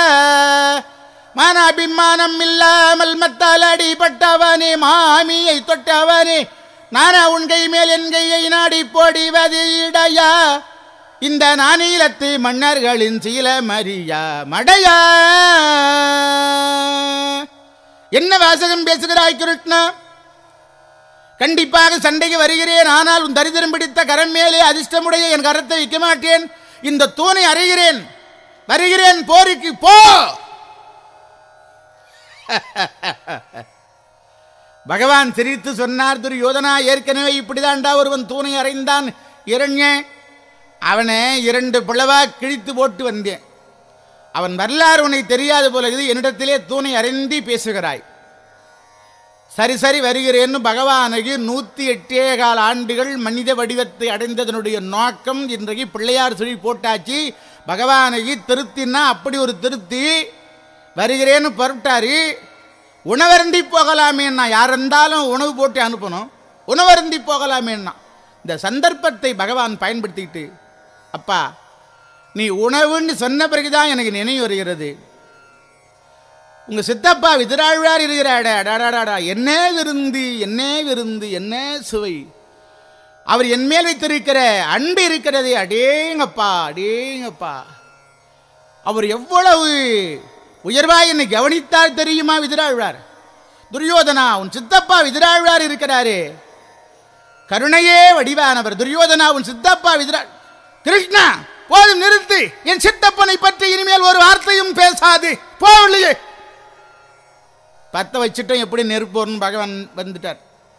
மானாபிமானம் இல்லாமல் மத்தால் அடிபட்டவனே மாமியை தொட்டவனே நானா உன் கை மேல் என் கையை நாடி போடி வதிடையா இந்த நானீலத்து மன்னர்களின் சீல மரியா மடையா என்ன வாசகம் பேசுகிறாய் கிருஷ்ணா கண்டிப்பாக சண்டைக்கு வருகிறேன் ஆனால் உன் தரித்திரம் பிடித்த கரம் மேலே அதிர்ஷ்டமுடைய என் கரத்தை வைக்க மாட்டேன் இந்த தூணை அறைகிறேன் வருகிறேன் போருக்கு போ பகவான் சிரித்து சொன்னார் துரியோதனா ஏற்கனவே இப்படிதான்டா ஒருவன் தூணை அறைந்தான் இரண்ய அவனை இரண்டு பிளவா கிழித்து போட்டு வந்தேன் அவன் வரலாறு உன்னை தெரியாது போல இது என்னிடத்திலே தூணை அறைந்தி பேசுகிறாய் சரி சரி வருகிறேன்னு பகவானுக்கு நூற்றி எட்டே கால ஆண்டுகள் மனித வடிவத்தை அடைந்ததனுடைய நோக்கம் இன்றைக்கு பிள்ளையார் சொல்லி போட்டாச்சு பகவானுக்கு திருத்தின்னா அப்படி ஒரு திருத்தி வருகிறேன்னு புறப்பட்டாரு உணவருந்தி போகலாமேன்னா யார் இருந்தாலும் உணவு போட்டு அனுப்பணும் உணவருந்தி போகலாமேன்னா இந்த சந்தர்ப்பத்தை பகவான் பயன்படுத்திக்கிட்டு அப்பா நீ உணவுன்னு சொன்ன பிறகுதான் எனக்கு நினைவு வருகிறது உங்க சித்தப்பா விதிராழ்வார் இருக்கிறாட அடாடாடா என்ன விருந்து என்ன விருந்து என்ன சுவை அவர் என் மேல் வைத்திருக்கிற அன்பு இருக்கிறது அடேங்கப்பா அடேங்கப்பா அவர் எவ்வளவு உயர்வாய் என்னை கவனித்தார் தெரியுமா விதிராழ்வார் துரியோதனா உன் சித்தப்பா விதிராழ்வார் இருக்கிறாரே கருணையே வடிவானவர் துரியோதனா உன் சித்தப்பா விதிரா கிருஷ்ணா போதும் நிறுத்து என் சித்தப்பனை பற்றி இனிமேல் ஒரு வார்த்தையும் பேசாது போகலையே பத்த வச்சுட்டோம் எப்படி நெருப்போர்னு பகவான் வந்துட்டார்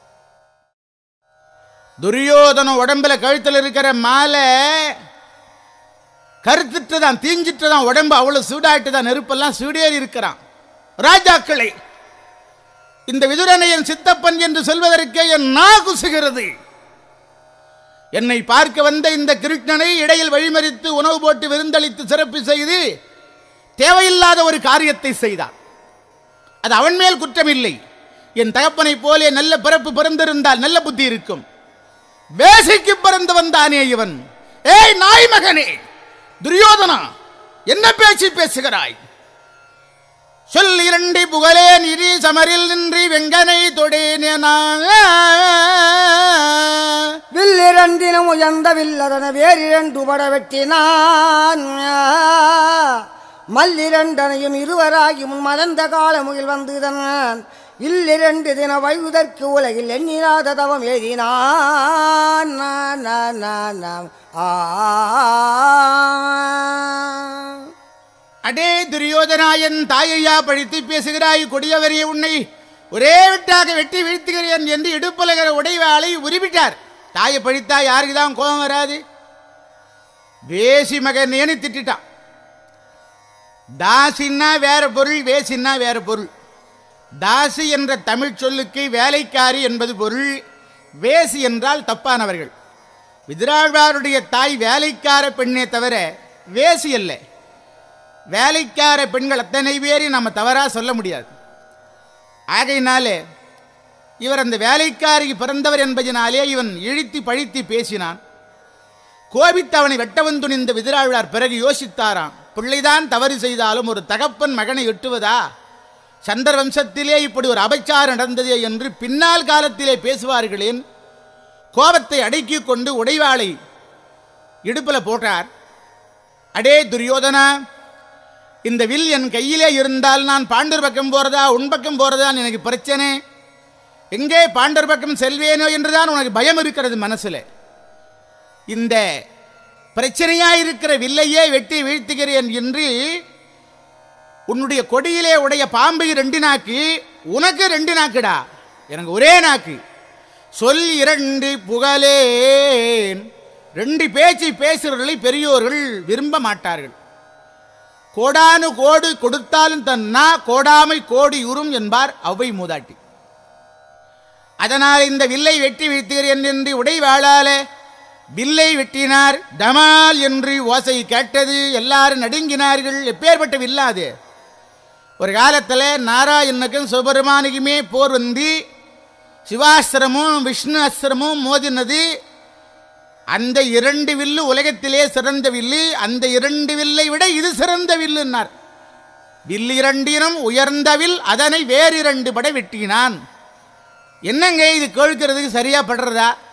துரியோதன உடம்புல கழுத்தில் இருக்கிற மாலை கருத்துட்டு தான் தீஞ்சிட்டு தான் உடம்பு அவ்வளவு சூடாயிட்டு தான் நெருப்பெல்லாம் சூடேறி இருக்கிறான் ராஜாக்களை இந்த விதுரனையன் சித்தப்பன் என்று சொல்வதற்கே என் நா குசுகிறது என்னை பார்க்க வந்த இந்த கிருஷ்ணனை இடையில் வழிமறித்து உணவு போட்டு விருந்தளித்து சிறப்பு செய்து தேவையில்லாத ஒரு காரியத்தை செய்தான் அது அவன் மேல் குற்றமில்லை என் தகப்பனைப் போலே நல்ல பிறப்பு பிறந்திருந்தால் நல்ல புத்தி இருக்கும் வேசைக்கு பிறந்து வந்தானே இவன் ஏய் நாய் மகனே துரியோதனா என்ன பேச்சு பேசுகிறாய் சொல் இரண்டி புகழேன் இரி சமரில் நின்றி வெங்கனை தொடேன வில்லிரண்டினும் உயர்ந்த வில்லதன வேறிரண்டு பட வெட்டினான் மல்லிரண்டனையும் இருவராகி முன் மலர்ந்த காலமுகில் வந்துதன் இல்லிரண்டு தின வைவுதற்கு உலகில் எண்ணிராத தவம் எழுதினான் நான், நான், நான், நான். ஆ அடே துரியோதனாயன் தாயையா பழித்து பேசுகிறாய் கொடியவரே உன்னை ஒரே விட்டாக வெட்டி வீழ்த்துகிறேன் என்று இடுப்பலகிற உடைவாளை உருவிட்டார் தாயை பழித்தா யாருக்கு தான் கோபம் வராது வேசி மகனேன்னு திட்டான் தாசின்னா வேற பொருள் வேசின்னா வேற பொருள் தாசி என்ற தமிழ் சொல்லுக்கு வேலைக்காரி என்பது பொருள் வேசி என்றால் தப்பானவர்கள் விதிராழ்வாருடைய தாய் வேலைக்கார பெண்ணே தவிர வேசி அல்ல வேலைக்கார பெண்கள் அத்தனை பேரையும் நம்ம தவறாக சொல்ல முடியாது ஆகையினாலே இவர் அந்த வேலைக்காரிக்கு பிறந்தவர் என்பதினாலே இவன் இழித்து பழித்து பேசினான் கோபித்து அவனை வெட்டவன் துணிந்த விதிராழ்வார் பிறகு யோசித்தாராம் பிள்ளைதான் தவறு செய்தாலும் ஒரு தகப்பன் மகனை எட்டுவதா சந்திர வம்சத்திலே இப்படி ஒரு அபச்சாரம் நடந்ததே என்று பின்னால் காலத்திலே பேசுவார்களேன் கோபத்தை அடக்கிக் கொண்டு உடைவாளை இடுப்பில் போட்டார் அடே துரியோதனா இந்த வில் என் கையிலே இருந்தால் நான் பாண்டர் பக்கம் போறதா உன் பக்கம் போறதான் எனக்கு பிரச்சனை எங்கே பாண்டர் பக்கம் செல்வேனோ என்றுதான் உனக்கு பயம் இருக்கிறது மனசுல இந்த பிரச்சனையாயிருக்கிற வில்லையே வெட்டி வீழ்த்துகிறேன் என்று உன்னுடைய கொடியிலே உடைய பாம்பை ரெண்டு நாக்கு உனக்கு ரெண்டு நாக்குடா எனக்கு ஒரே நாக்கு சொல் இரண்டு புகழேன் ரெண்டு பேச்சை பேசுகிறவர்களை பெரியோர்கள் விரும்ப மாட்டார்கள் கோடானு கோடு கொடுத்தாலும் தன் நா கோடாமை கோடி உறும் என்பார் அவ்வை மூதாட்டி அதனால் இந்த வில்லை வெட்டி வீழ்த்துகிறேன் என்று உடைவாளாலே வில்லை வெட்டினார் டமால் என்று ஓசை கேட்டது எல்லாரும் நடுங்கினார்கள் எப்பேற்பட்ட வில்லாது ஒரு காலத்தில் நாராயணனுக்கும் சுபெருமானுக்குமே போர் வந்து சிவாசிரமும் விஷ்ணு அஸ்திரமும் மோதினது அந்த இரண்டு வில்லு உலகத்திலே சிறந்த வில்லு அந்த இரண்டு வில்லை விட இது சிறந்த வில்லுன்னார் வில் இரண்டினும் உயர்ந்த வில் அதனை வேறிரண்டு பட வெட்டினான் என்னங்க இது கேட்கறதுக்கு சரியா படுறதா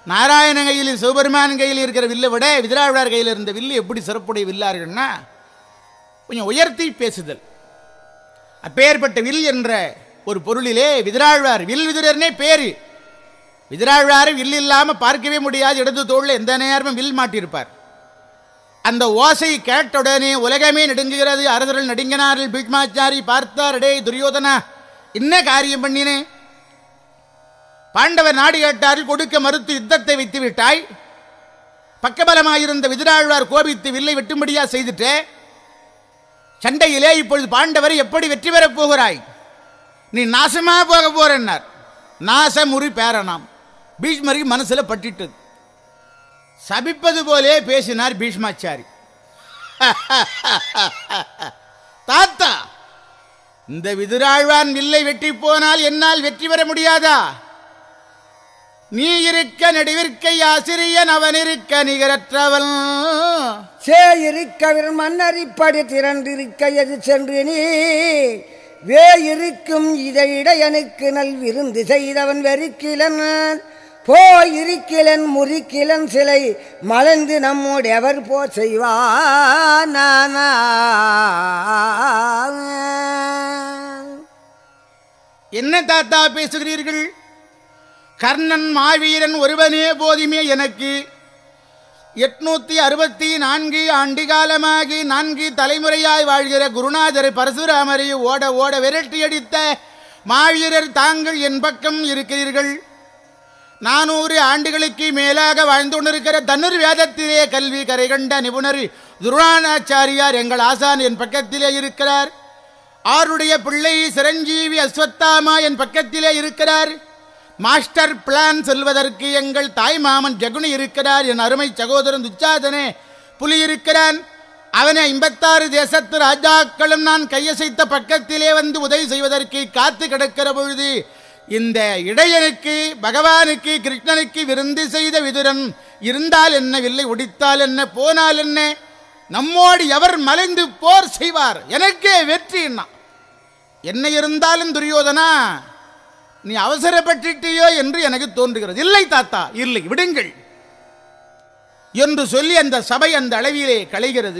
நாராயண கையில் சிவபெருமான் கையில் இருக்கிற வில்லை விட விதிராழ்வார் கையில் இருந்த வில்லு எப்படி சிறப்புடைய வில்லார்கள்னா கொஞ்சம் உயர்த்தி பேசுதல் அப்பேற்பட்ட வில் என்ற ஒரு பொருளிலே விதிராழ்வார் வில் விதிரர்னே பேரு விதிராழ்வார் வில் இல்லாமல் பார்க்கவே முடியாது இடது தோளில் எந்த நேரமும் வில் மாட்டியிருப்பார் அந்த ஓசை கேட்டவுடனே உலகமே நடுங்குகிறது அரசர்கள் நடுங்கினார்கள் பீஷ்மாச்சாரி பார்த்தார் அடே துரியோதனா என்ன காரியம் பண்ணினே பாண்டவர் நாடு கேட்டார்கள் கொடுக்க மறுத்து யுத்தத்தை வைத்து விட்டாய் பக்கபலமாயிருந்த விதிராழ்வார் கோபித்து வில்லை வெட்டும்படியா செய்துட்டே சண்டையிலே இப்பொழுது பாண்டவர் எப்படி வெற்றி பெறப் போகிறாய் நீ நாசமா போக போறன்னார் நாசமுறி பேரனாம் பீஷ்மருக்கு மனசுல பட்டிட்டது சபிப்பது போலே பேசினார் பீஷ்மாச்சாரி தாத்தா இந்த விதுராழ்வான் வில்லை வெட்டி போனால் என்னால் வெற்றி பெற முடியாதா நீ இருக்க நடுவிற்கை ஆசிரியன் அவன் இருக்க நிகரற்றவன் சேயிருக்கவிர் மன்னரிப்படி திரண்டிருக்க எது சென்று நீ வேயிருக்கும் இதை இடையனுக்கு நல் விருந்து செய்தவன் வெறுக்கிலன் போயிருக்கிலன் முறிக்கிலன் சிலை மலர்ந்து நம்மோடு எவர் போ செய்வான் என்ன தாத்தா பேசுகிறீர்கள் கர்ணன் மாவீரன் ஒருவனே போதுமே எனக்கு எட்நூத்தி அறுபத்தி நான்கு ஆண்டு காலமாகி நான்கு தலைமுறையாய் வாழ்கிற குருநாதர் பரசுராமரை ஓட ஓட விரட்டியடித்த மாவீரர் தாங்கள் என் பக்கம் இருக்கிறீர்கள் நானூறு ஆண்டுகளுக்கு மேலாக வாழ்ந்து கொண்டிருக்கிற தனுர் வேதத்திலே கல்வி கரை கண்ட நிபுணர் துருணாச்சாரியார் எங்கள் ஆசான் என் பக்கத்திலே இருக்கிறார் ஆருடைய பிள்ளை சிரஞ்சீவி அஸ்வத்தாமா என் பக்கத்திலே இருக்கிறார் மாஸ்டர் பிளான் செல்வதற்கு எங்கள் தாய் மாமன் ஜகுனி இருக்கிறார் என் அருமை சகோதரன் துச்சாதனே புலி இருக்கிறான் அவனை ஐம்பத்தாறு தேசத்து ராஜாக்களும் நான் கையசைத்த பக்கத்திலே வந்து உதவி செய்வதற்கு காத்து கிடக்கிற பொழுது இந்த இடையனுக்கு பகவானுக்கு கிருஷ்ணனுக்கு விருந்து செய்த விதுரன் இருந்தால் என்ன வில்லை ஒடித்தால் என்ன போனால் என்ன நம்மோடு எவர் மலைந்து போர் செய்வார் எனக்கே வெற்றின்னா என்ன இருந்தாலும் துரியோதனா நீ அவசரப்பட்டுட்டியோ என்று எனக்கு தோன்றுகிறது இல்லை தாத்தா இல்லை விடுங்கள் என்று சொல்லி அந்த சபை அந்த அளவிலே களைகிறது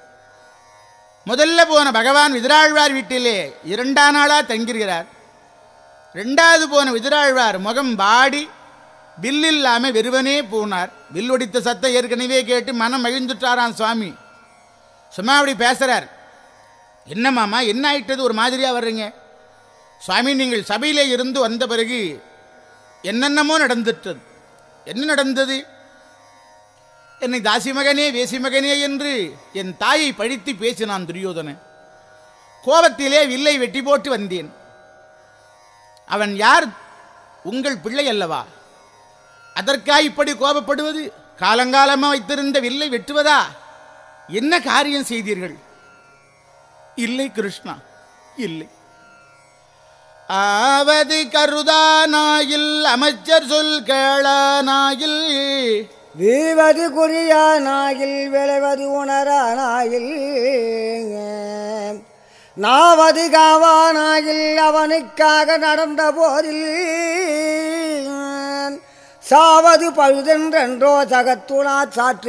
முதல்ல போன பகவான் விதிராழ்வார் வீட்டிலே இரண்டாம் நாளா தங்கியிருக்கிறார் ரெண்டாவது போன விதிராழ்வார் முகம் பாடி வில் இல்லாம வெறுவனே போனார் வில் ஒடித்த சத்தம் ஏற்கனவே கேட்டு மனம் மகிழ்ந்துட்டாராம் சுவாமி சும்மா அப்படி பேசுறார் என்ன மாமா என்ன ஆயிட்டது ஒரு மாதிரியா வர்றீங்க சுவாமி நீங்கள் சபையிலே இருந்து வந்த பிறகு என்னென்னமோ நடந்துட்டது என்ன நடந்தது என்னை தாசி மகனே வேசி மகனே என்று என் தாயை பழித்து பேசினான் துரியோதனன் கோபத்திலே வில்லை வெட்டி போட்டு வந்தேன் அவன் யார் உங்கள் பிள்ளை அல்லவா அதற்காக இப்படி கோபப்படுவது காலங்காலமாக வைத்திருந்த வில்லை வெட்டுவதா என்ன காரியம் செய்தீர்கள் இல்லை கிருஷ்ணா இல்லை ஆவது கருதானாயில் அமைச்சர் சொல் கேளானாயில் வீவது குறியானாயில் விளைவது உணரானாயில் நாவது காவானாயில் அவனுக்காக நடந்த போரில் சாவது பழுதென்றோ சகத்துணா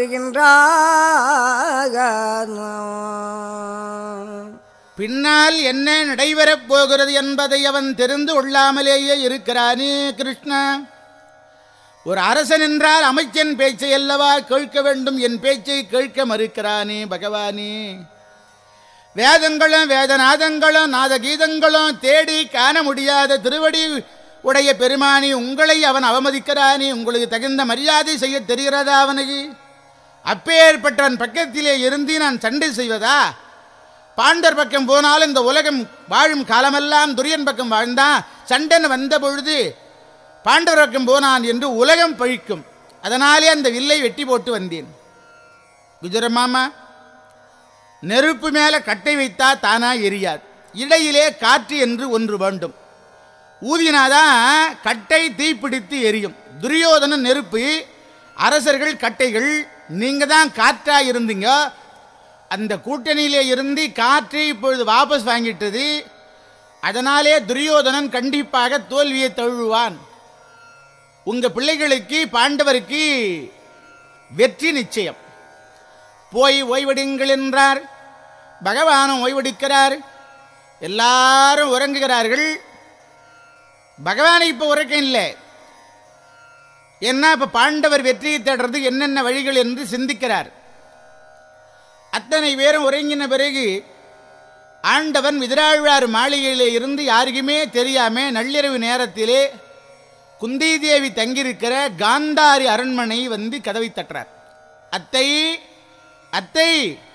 சாற்றுகின்றார் பின்னால் என்ன நடைபெறப் போகிறது என்பதை அவன் தெரிந்து கொள்ளாமலேயே இருக்கிறானே கிருஷ்ணா ஒரு அரசன் என்றால் அமைச்சன் பேச்சை அல்லவா கேட்க வேண்டும் என் பேச்சை கேட்க மறுக்கிறானே பகவானே வேதங்களும் வேதநாதங்களும் நாத கீதங்களும் தேடி காண முடியாத திருவடி உடைய பெருமானி உங்களை அவன் அவமதிக்கிறானே உங்களுக்கு தகுந்த மரியாதை செய்ய தெரிகிறதா அவனுக்கு அப்பேற்பட்டவன் பக்கத்திலே இருந்து நான் சண்டை செய்வதா பாண்டர் பக்கம் போனாலும் இந்த உலகம் வாழும் காலமெல்லாம் துரியன் பக்கம் வாழ்ந்தான் சண்டன் வந்த பொழுது பாண்டவர் பக்கம் போனான் என்று உலகம் பழிக்கும் அதனாலே அந்த வில்லை வெட்டி போட்டு வந்தேன் குஜரமாமா நெருப்பு மேலே கட்டை வைத்தா தானா எரியாது இடையிலே காற்று என்று ஒன்று வேண்டும் ஊதினாதான் கட்டை தீப்பிடித்து எரியும் துரியோதன நெருப்பு அரசர்கள் கட்டைகள் நீங்க தான் காற்றா இருந்தீங்க அந்த கூட்டணியிலே இருந்து காற்றை இப்பொழுது வாபஸ் வாங்கிட்டது அதனாலே துரியோதனன் கண்டிப்பாக தோல்வியை தழுவான் உங்க பிள்ளைகளுக்கு பாண்டவருக்கு வெற்றி நிச்சயம் போய் ஓய்வெடுங்கள் என்றார் பகவானும் ஓய்வெடுக்கிறார் எல்லாரும் உறங்குகிறார்கள் பகவானை இப்போ உறக்க இல்லை என்ன இப்ப பாண்டவர் வெற்றியை தேடுறது என்னென்ன வழிகள் என்று சிந்திக்கிறார் அத்தனை பேரும் உறங்கின பிறகு ஆண்டவன் விதிராழ்வார் மாளிகையிலே இருந்து யாருக்குமே தெரியாம நள்ளிரவு நேரத்திலே குந்தி தேவி தங்கியிருக்கிற காந்தாரி அரண்மனை வந்து கதவை தட்டுறார் அத்தை அத்தை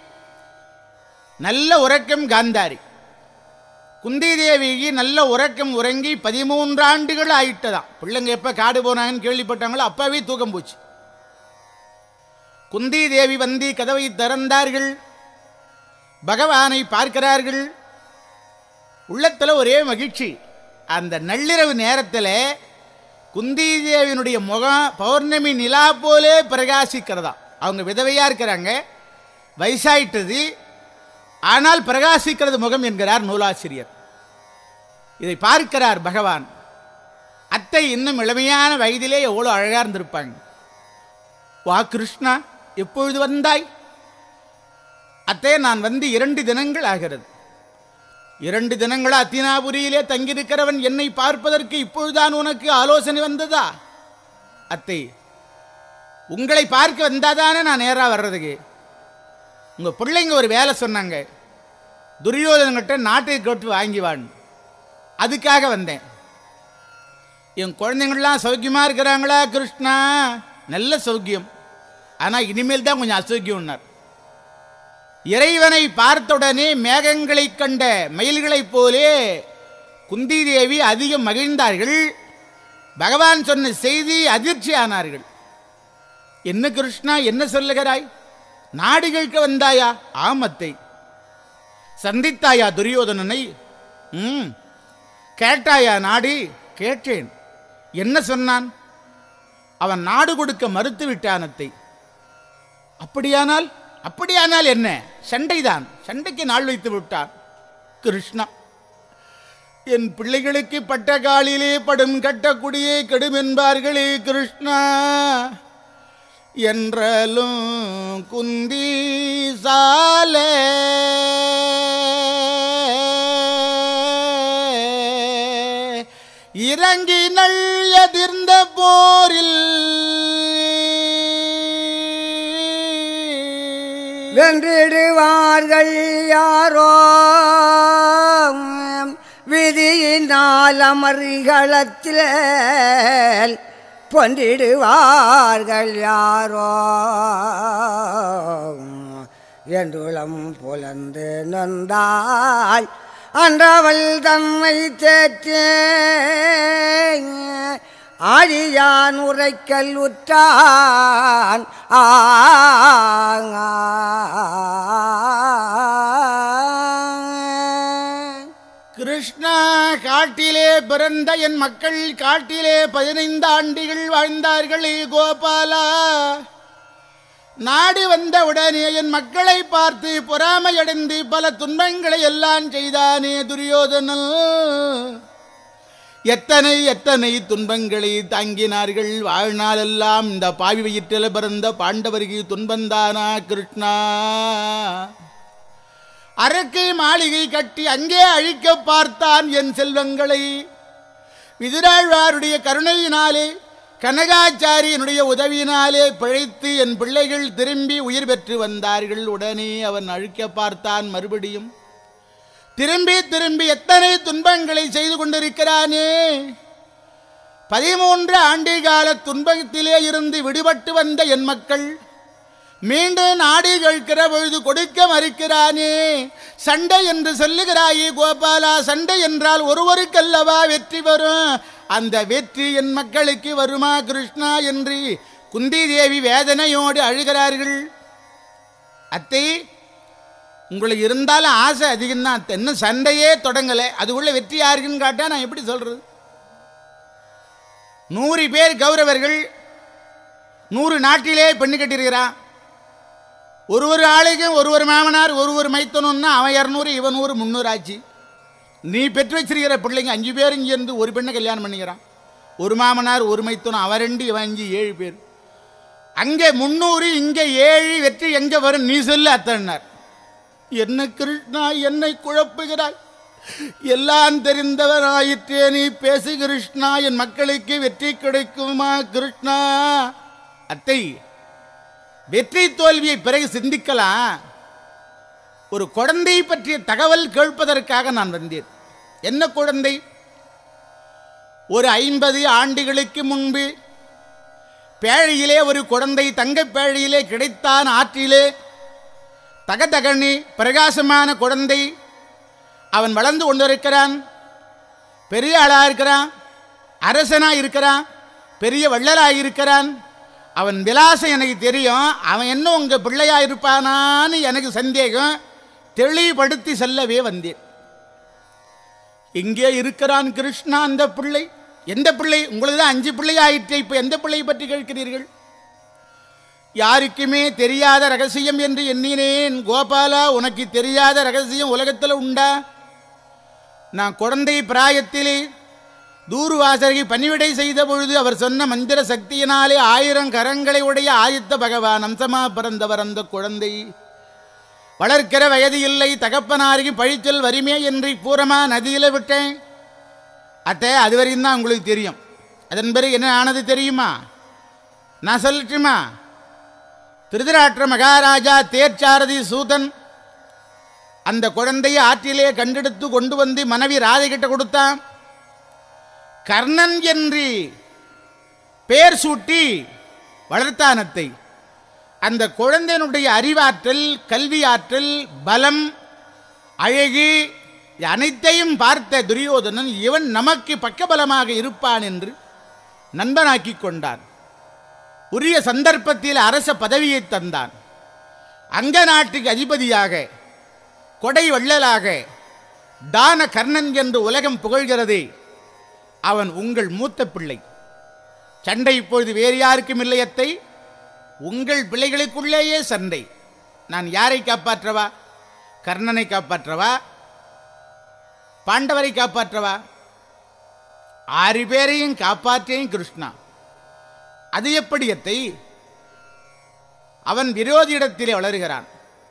நல்ல உறக்கம் காந்தாரி குந்தி தேவிக்கு நல்ல உறக்கம் உறங்கி பதிமூன்று ஆண்டுகள் ஆயிட்டதாம் பிள்ளைங்க எப்ப காடு போனாங்கன்னு கேள்விப்பட்டாங்களோ அப்பவே தூக்கம் போச்சு குந்தி தேவி வந்து கதவை திறந்தார்கள் பகவானை பார்க்கிறார்கள் உள்ளத்துல ஒரே மகிழ்ச்சி அந்த நள்ளிரவு நேரத்தில் குந்தி தேவியினுடைய முகம் பௌர்ணமி நிலா போலே பிரகாசிக்கிறதா அவங்க விதவையா இருக்கிறாங்க வயசாயிட்டது ஆனால் பிரகாசிக்கிறது முகம் என்கிறார் நூலாசிரியர் இதை பார்க்கிறார் பகவான் அத்தை இன்னும் இளமையான வயதிலே எவ்வளோ அழகா இருந்திருப்பாங்க வா கிருஷ்ணா எப்பொழுது வந்தாய் அத்தே நான் வந்து இரண்டு தினங்கள் ஆகிறது இரண்டு தினங்களா அத்தினாபுரியிலே தங்கியிருக்கிறவன் என்னை பார்ப்பதற்கு இப்பொழுதுதான் உனக்கு ஆலோசனை வந்ததா அத்தை உங்களை பார்க்க வந்தாதானே நான் நேரா வர்றதுக்கு உங்க பிள்ளைங்க ஒரு வேலை சொன்னாங்க துரியோதனங்கிட்ட நாட்டை கேட்டு வாங்கி வான்னு அதுக்காக வந்தேன் என் குழந்தைங்கள்லாம் சௌக்கியமா இருக்கிறாங்களா கிருஷ்ணா நல்ல சௌக்கியம் ஆனா இனிமேல் தான் கொஞ்சம் அசௌக்கியம்னார் இறைவனை பார்த்தவுடனே மேகங்களைக் கண்ட மயில்களைப் போலே குந்தி தேவி அதிகம் மகிழ்ந்தார்கள் பகவான் சொன்ன செய்தி அதிர்ச்சி ஆனார்கள் என்ன கிருஷ்ணா என்ன சொல்லுகிறாய் நாடு கேட்க வந்தாயா ஆமத்தை சந்தித்தாயா துரியோதனனை ம் கேட்டாயா நாடு கேட்டேன் என்ன சொன்னான் அவன் நாடு கொடுக்க மறுத்து விட்டானத்தை அப்படியானால் அப்படியானால் என்ன சண்டைதான் சண்டைக்கு நாள் வைத்து விட்டான் கிருஷ்ணா என் பிள்ளைகளுக்கு பட்ட காலிலே படும் கட்டக்குடியே கெடும் என்பார்களே கிருஷ்ணா என்றாலும் குந்தி சாலே இறங்கி நள் எதிர்ந்த போரில் வென்றிடுவார்கள் யாரோ விதியினால் அமர்களத்தில் பொன்றிடுவார்கள் யாரோ என்றுளம் புலந்து நொந்தாள் அன்றவள் தன்னை தேற்றே ஆழியான் உரைக்கல் உற்றான் ஆ கிருஷ்ணா காட்டிலே பிறந்த என் மக்கள் காட்டிலே பதினைந்து ஆண்டுகள் வாழ்ந்தார்களே கோபாலா நாடு வந்த உடனே என் மக்களை பார்த்து பொறாமையடைந்து பல துன்பங்களை எல்லாம் செய்தானே துரியோதனன் எத்தனை எத்தனை துன்பங்களை தாங்கினார்கள் வாழ்நாளெல்லாம் இந்த பாவி வயிற்றில் பிறந்த பாண்டவருக்கு துன்பந்தானா கிருஷ்ணா அரக்கை மாளிகை கட்டி அங்கே அழிக்க பார்த்தான் என் செல்வங்களை விதிராழ்வாருடைய கருணையினாலே கனகாச்சாரியனுடைய உதவியினாலே பிழைத்து என் பிள்ளைகள் திரும்பி உயிர் பெற்று வந்தார்கள் உடனே அவன் அழிக்க பார்த்தான் மறுபடியும் திரும்பி திரும்பி எத்தனை துன்பங்களை செய்து கொண்டிருக்கிறானே பதிமூன்று ஆண்டு கால துன்பத்திலே இருந்து விடுபட்டு வந்த என் மக்கள் மீண்டும் நாடு கேட்கிற பொழுது கொடுக்க மறுக்கிறானே சண்டை என்று சொல்லுகிறாயே கோபாலா சண்டை என்றால் ஒருவருக்கல்லவா வெற்றி வரும் அந்த வெற்றி என் மக்களுக்கு வருமா கிருஷ்ணா என்று குந்தி தேவி வேதனையோடு அழுகிறார்கள் அத்தை உங்களுக்கு இருந்தாலும் ஆசை அதிகம்தான் அத்தை. இன்னும் சண்டையே தொடங்கலை அதுக்குள்ள வெற்றி யாருக்குன்னு காட்டா நான் எப்படி சொல்றது நூறு பேர் கௌரவர்கள் நூறு நாட்டிலே பெண்ணு கட்டியிருக்கிறான் ஒரு ஒரு ஆளுக்கும் ஒரு ஒரு மாமனார் ஒரு ஒரு மைத்தனும்னா அவன் இரநூறு இவன் நூறு முந்நூறு ஆச்சு நீ பெற்று வச்சிருக்கிற பிள்ளைங்க அஞ்சு பேர் இங்க இருந்து ஒரு பெண்ணை கல்யாணம் பண்ணிக்கிறான் ஒரு மாமனார் ஒரு மைத்துனம் அவன் ரெண்டு இவன் அஞ்சு ஏழு பேர் அங்கே முன்னூறு இங்கே ஏழு வெற்றி எங்கே வரும் நீ சொல்லு அத்தனார் என்ன கிருஷ்ணா என்னை குழப்புகிறாய் எல்லாம் தெரிந்தவன் ஆயிற்றே நீ பேசு கிருஷ்ணா என் மக்களுக்கு வெற்றி கிடைக்குமா கிருஷ்ணா அத்தை வெற்றி தோல்வியை பிறகு சிந்திக்கலாம் ஒரு குழந்தை பற்றிய தகவல் கேட்பதற்காக நான் வந்தேன் என்ன குழந்தை ஒரு ஐம்பது ஆண்டுகளுக்கு முன்பு பேழையிலே ஒரு குழந்தை தங்கப் பேழையிலே கிடைத்தான் ஆற்றிலே தகதகனி பிரகாசமான குழந்தை அவன் வளர்ந்து கொண்டிருக்கிறான் பெரிய ஆளாக இருக்கிறான் அரசனாக இருக்கிறான் பெரிய வள்ளலாக இருக்கிறான் அவன் விலாசம் எனக்கு தெரியும் அவன் என்ன உங்கள் பிள்ளையா இருப்பானான்னு எனக்கு சந்தேகம் தெளிவுபடுத்தி செல்லவே வந்தேன் இங்கே இருக்கிறான் கிருஷ்ணா அந்த பிள்ளை எந்த பிள்ளை உங்களுக்கு தான் அஞ்சு பிள்ளை ஆயிற்று இப்போ எந்த பிள்ளையை பற்றி கேட்கிறீர்கள் யாருக்குமே தெரியாத ரகசியம் என்று எண்ணினேன் கோபாலா உனக்கு தெரியாத ரகசியம் உலகத்தில் உண்டா நான் குழந்தை பிராயத்திலே தூர்வாசகை பணிவிடை செய்த பொழுது அவர் சொன்ன மந்திர சக்தியினாலே ஆயிரம் கரங்களை உடைய ஆதித்த பகவான் அம்சமா பிறந்தவர் அந்த குழந்தை வளர்க்கிற வயது இல்லை தகப்பனாருக்கு பழிச்சொல் வறுமே என்று பூரமா நதியில விட்டேன் அத்தை அது வரையும் தான் உங்களுக்கு தெரியும் அதன் பிறகு என்ன ஆனது தெரியுமா நான் சொல்லட்டுமா திருதராஷ்டிர மகாராஜா தேர்ச்சாரதி சூதன் அந்த குழந்தையை ஆற்றிலே கண்டெடுத்து கொண்டு வந்து மனைவி ராதை கிட்ட கொடுத்தான் கர்ணன் என்று பெயர் சூட்டி வளர்த்தானத்தை அந்த குழந்தையினுடைய அறிவாற்றல் கல்வி ஆற்றல் பலம் அழகு இது அனைத்தையும் பார்த்த துரியோதனன் இவன் நமக்கு பக்கபலமாக இருப்பான் என்று நண்பனாக்கிக் கொண்டான் உரிய சந்தர்ப்பத்தில் அரச பதவியை தந்தான் அங்க நாட்டுக்கு அதிபதியாக கொடை வள்ளலாக தான கர்ணன் என்று உலகம் புகழ்கிறதே அவன் உங்கள் மூத்த பிள்ளை சண்டை இப்பொழுது வேறு யாருக்கும் இல்லையத்தை உங்கள் பிள்ளைகளுக்குள்ளேயே சண்டை நான் யாரை காப்பாற்றவா கர்ணனை காப்பாற்றவா பாண்டவரை காப்பாற்றவா ஆறு பேரையும் காப்பாற்றேன் கிருஷ்ணா அது எப்படி அத்தை அவன் விரோதியிடத்திலே வளருகிறான்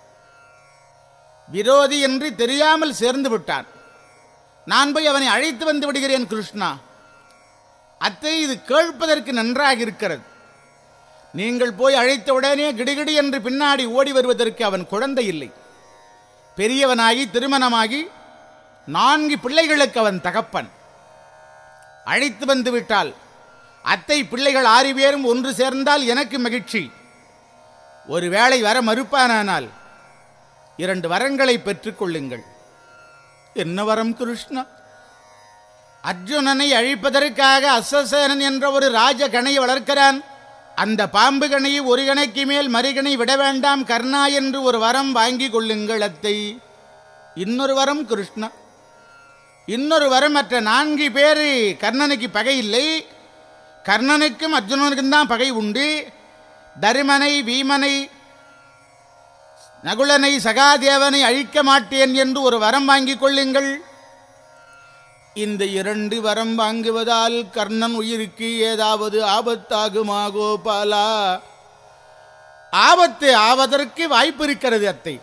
விரோதி என்று தெரியாமல் சேர்ந்து விட்டான் நான் போய் அவனை அழைத்து வந்து விடுகிறேன் கிருஷ்ணா அத்தை இது கேட்பதற்கு நன்றாக இருக்கிறது நீங்கள் போய் அழைத்த உடனே கிடுகிடு என்று பின்னாடி ஓடி வருவதற்கு அவன் குழந்தை இல்லை பெரியவனாகி திருமணமாகி நான்கு பிள்ளைகளுக்கு அவன் தகப்பன் அழைத்து வந்து விட்டால் அத்தை பிள்ளைகள் ஆறு பேரும் ஒன்று சேர்ந்தால் எனக்கு மகிழ்ச்சி ஒருவேளை வர மறுப்பானானால் இரண்டு வரங்களை பெற்றுக்கொள்ளுங்கள் என்ன வரம் கிருஷ்ணா அர்ஜுனனை அழிப்பதற்காக அஸ்வசேனன் என்ற ஒரு ராஜ கணையை வளர்க்கிறான் அந்த பாம்பு கணையை ஒரு கணைக்கு மேல் மறுகணை விட வேண்டாம் கர்ணா என்று ஒரு வரம் வாங்கி கொள்ளுங்கள் அத்தை இன்னொரு வரம் கிருஷ்ணா இன்னொரு வரம் மற்ற நான்கு பேர் கர்ணனுக்கு பகை இல்லை கர்ணனுக்கும் அர்ஜுனனுக்கும் தான் பகை உண்டு தருமனை பீமனை நகுலனை சகாதேவனை அழிக்க மாட்டேன் என்று ஒரு வரம் வாங்கிக் கொள்ளுங்கள் இந்த இரண்டு வரம் வாங்குவதால் கர்ணன் உயிருக்கு ஏதாவது ஆபத்தாகுமா கோபாலா ஆபத்து ஆவதற்கு வாய்ப்பு இருக்கிறது அத்தை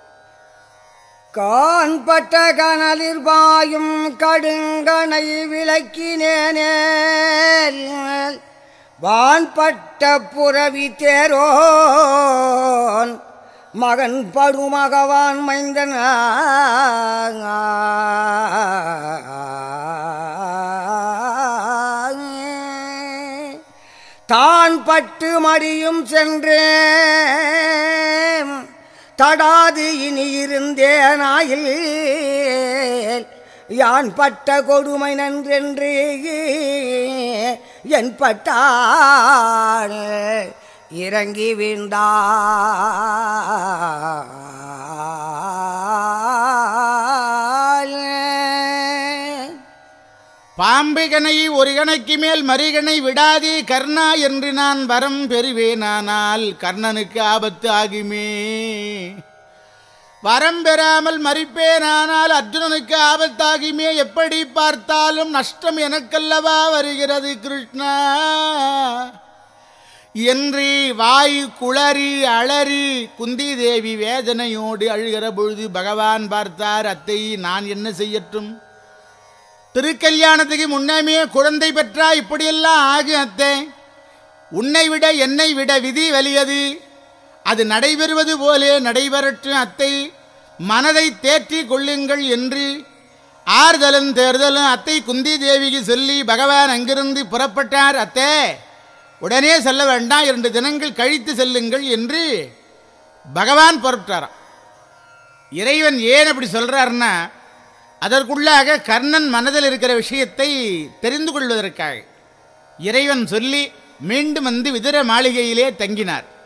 காண்பட்ட கனலில் பாயும் கடுங்கனை விளக்கினேனே வான்பட்ட புறவி தேரோன் மகன் படுமகவான் மைந்தன் தான் பட்டு மடியும் சென்றேன் தடாது இனி இருந்தேனாயில் யான் பட்ட கொடுமை நன்றென்று என் பட்டான் இறங்கி வீழ்ந்தாள் பாம்பு கணையை ஒரு கணைக்கு மேல் மறுகணை விடாதே கர்ணா என்று நான் வரம் பெறுவேனானால் கர்ணனுக்கு ஆபத்து ஆகுமே வரம் பெறாமல் மறிப்பேனானால் அர்ஜுனனுக்கு ஆபத்தாகியுமே எப்படி பார்த்தாலும் நஷ்டம் எனக்கல்லவா வருகிறது கிருஷ்ணா என்று வாய் குளறி அலறி குந்தி தேவி வேதனையோடு அழுகிற பொழுது பகவான் பார்த்தார் அத்தை நான் என்ன செய்யட்டும் திருக்கல்யாணத்துக்கு முன்னமே குழந்தை பெற்றா இப்படியெல்லாம் ஆகும் அத்தை உன்னை விட என்னை விட விதி வலியது அது நடைபெறுவது போலே நடைபெறட்டும் அத்தை மனதை தேற்றி கொள்ளுங்கள் என்று ஆறுதலும் தேர்தலும் அத்தை குந்தி தேவிக்கு சொல்லி பகவான் அங்கிருந்து புறப்பட்டார் அத்தே உடனே செல்ல வேண்டாம் இரண்டு தினங்கள் கழித்து செல்லுங்கள் என்று பகவான் புறப்பட்டாராம் இறைவன் ஏன் அப்படி சொல்றாருன்னா அதற்குள்ளாக கர்ணன் மனதில் இருக்கிற விஷயத்தை தெரிந்து கொள்வதற்காக இறைவன் சொல்லி மீண்டும் வந்து விதுர மாளிகையிலே தங்கினார்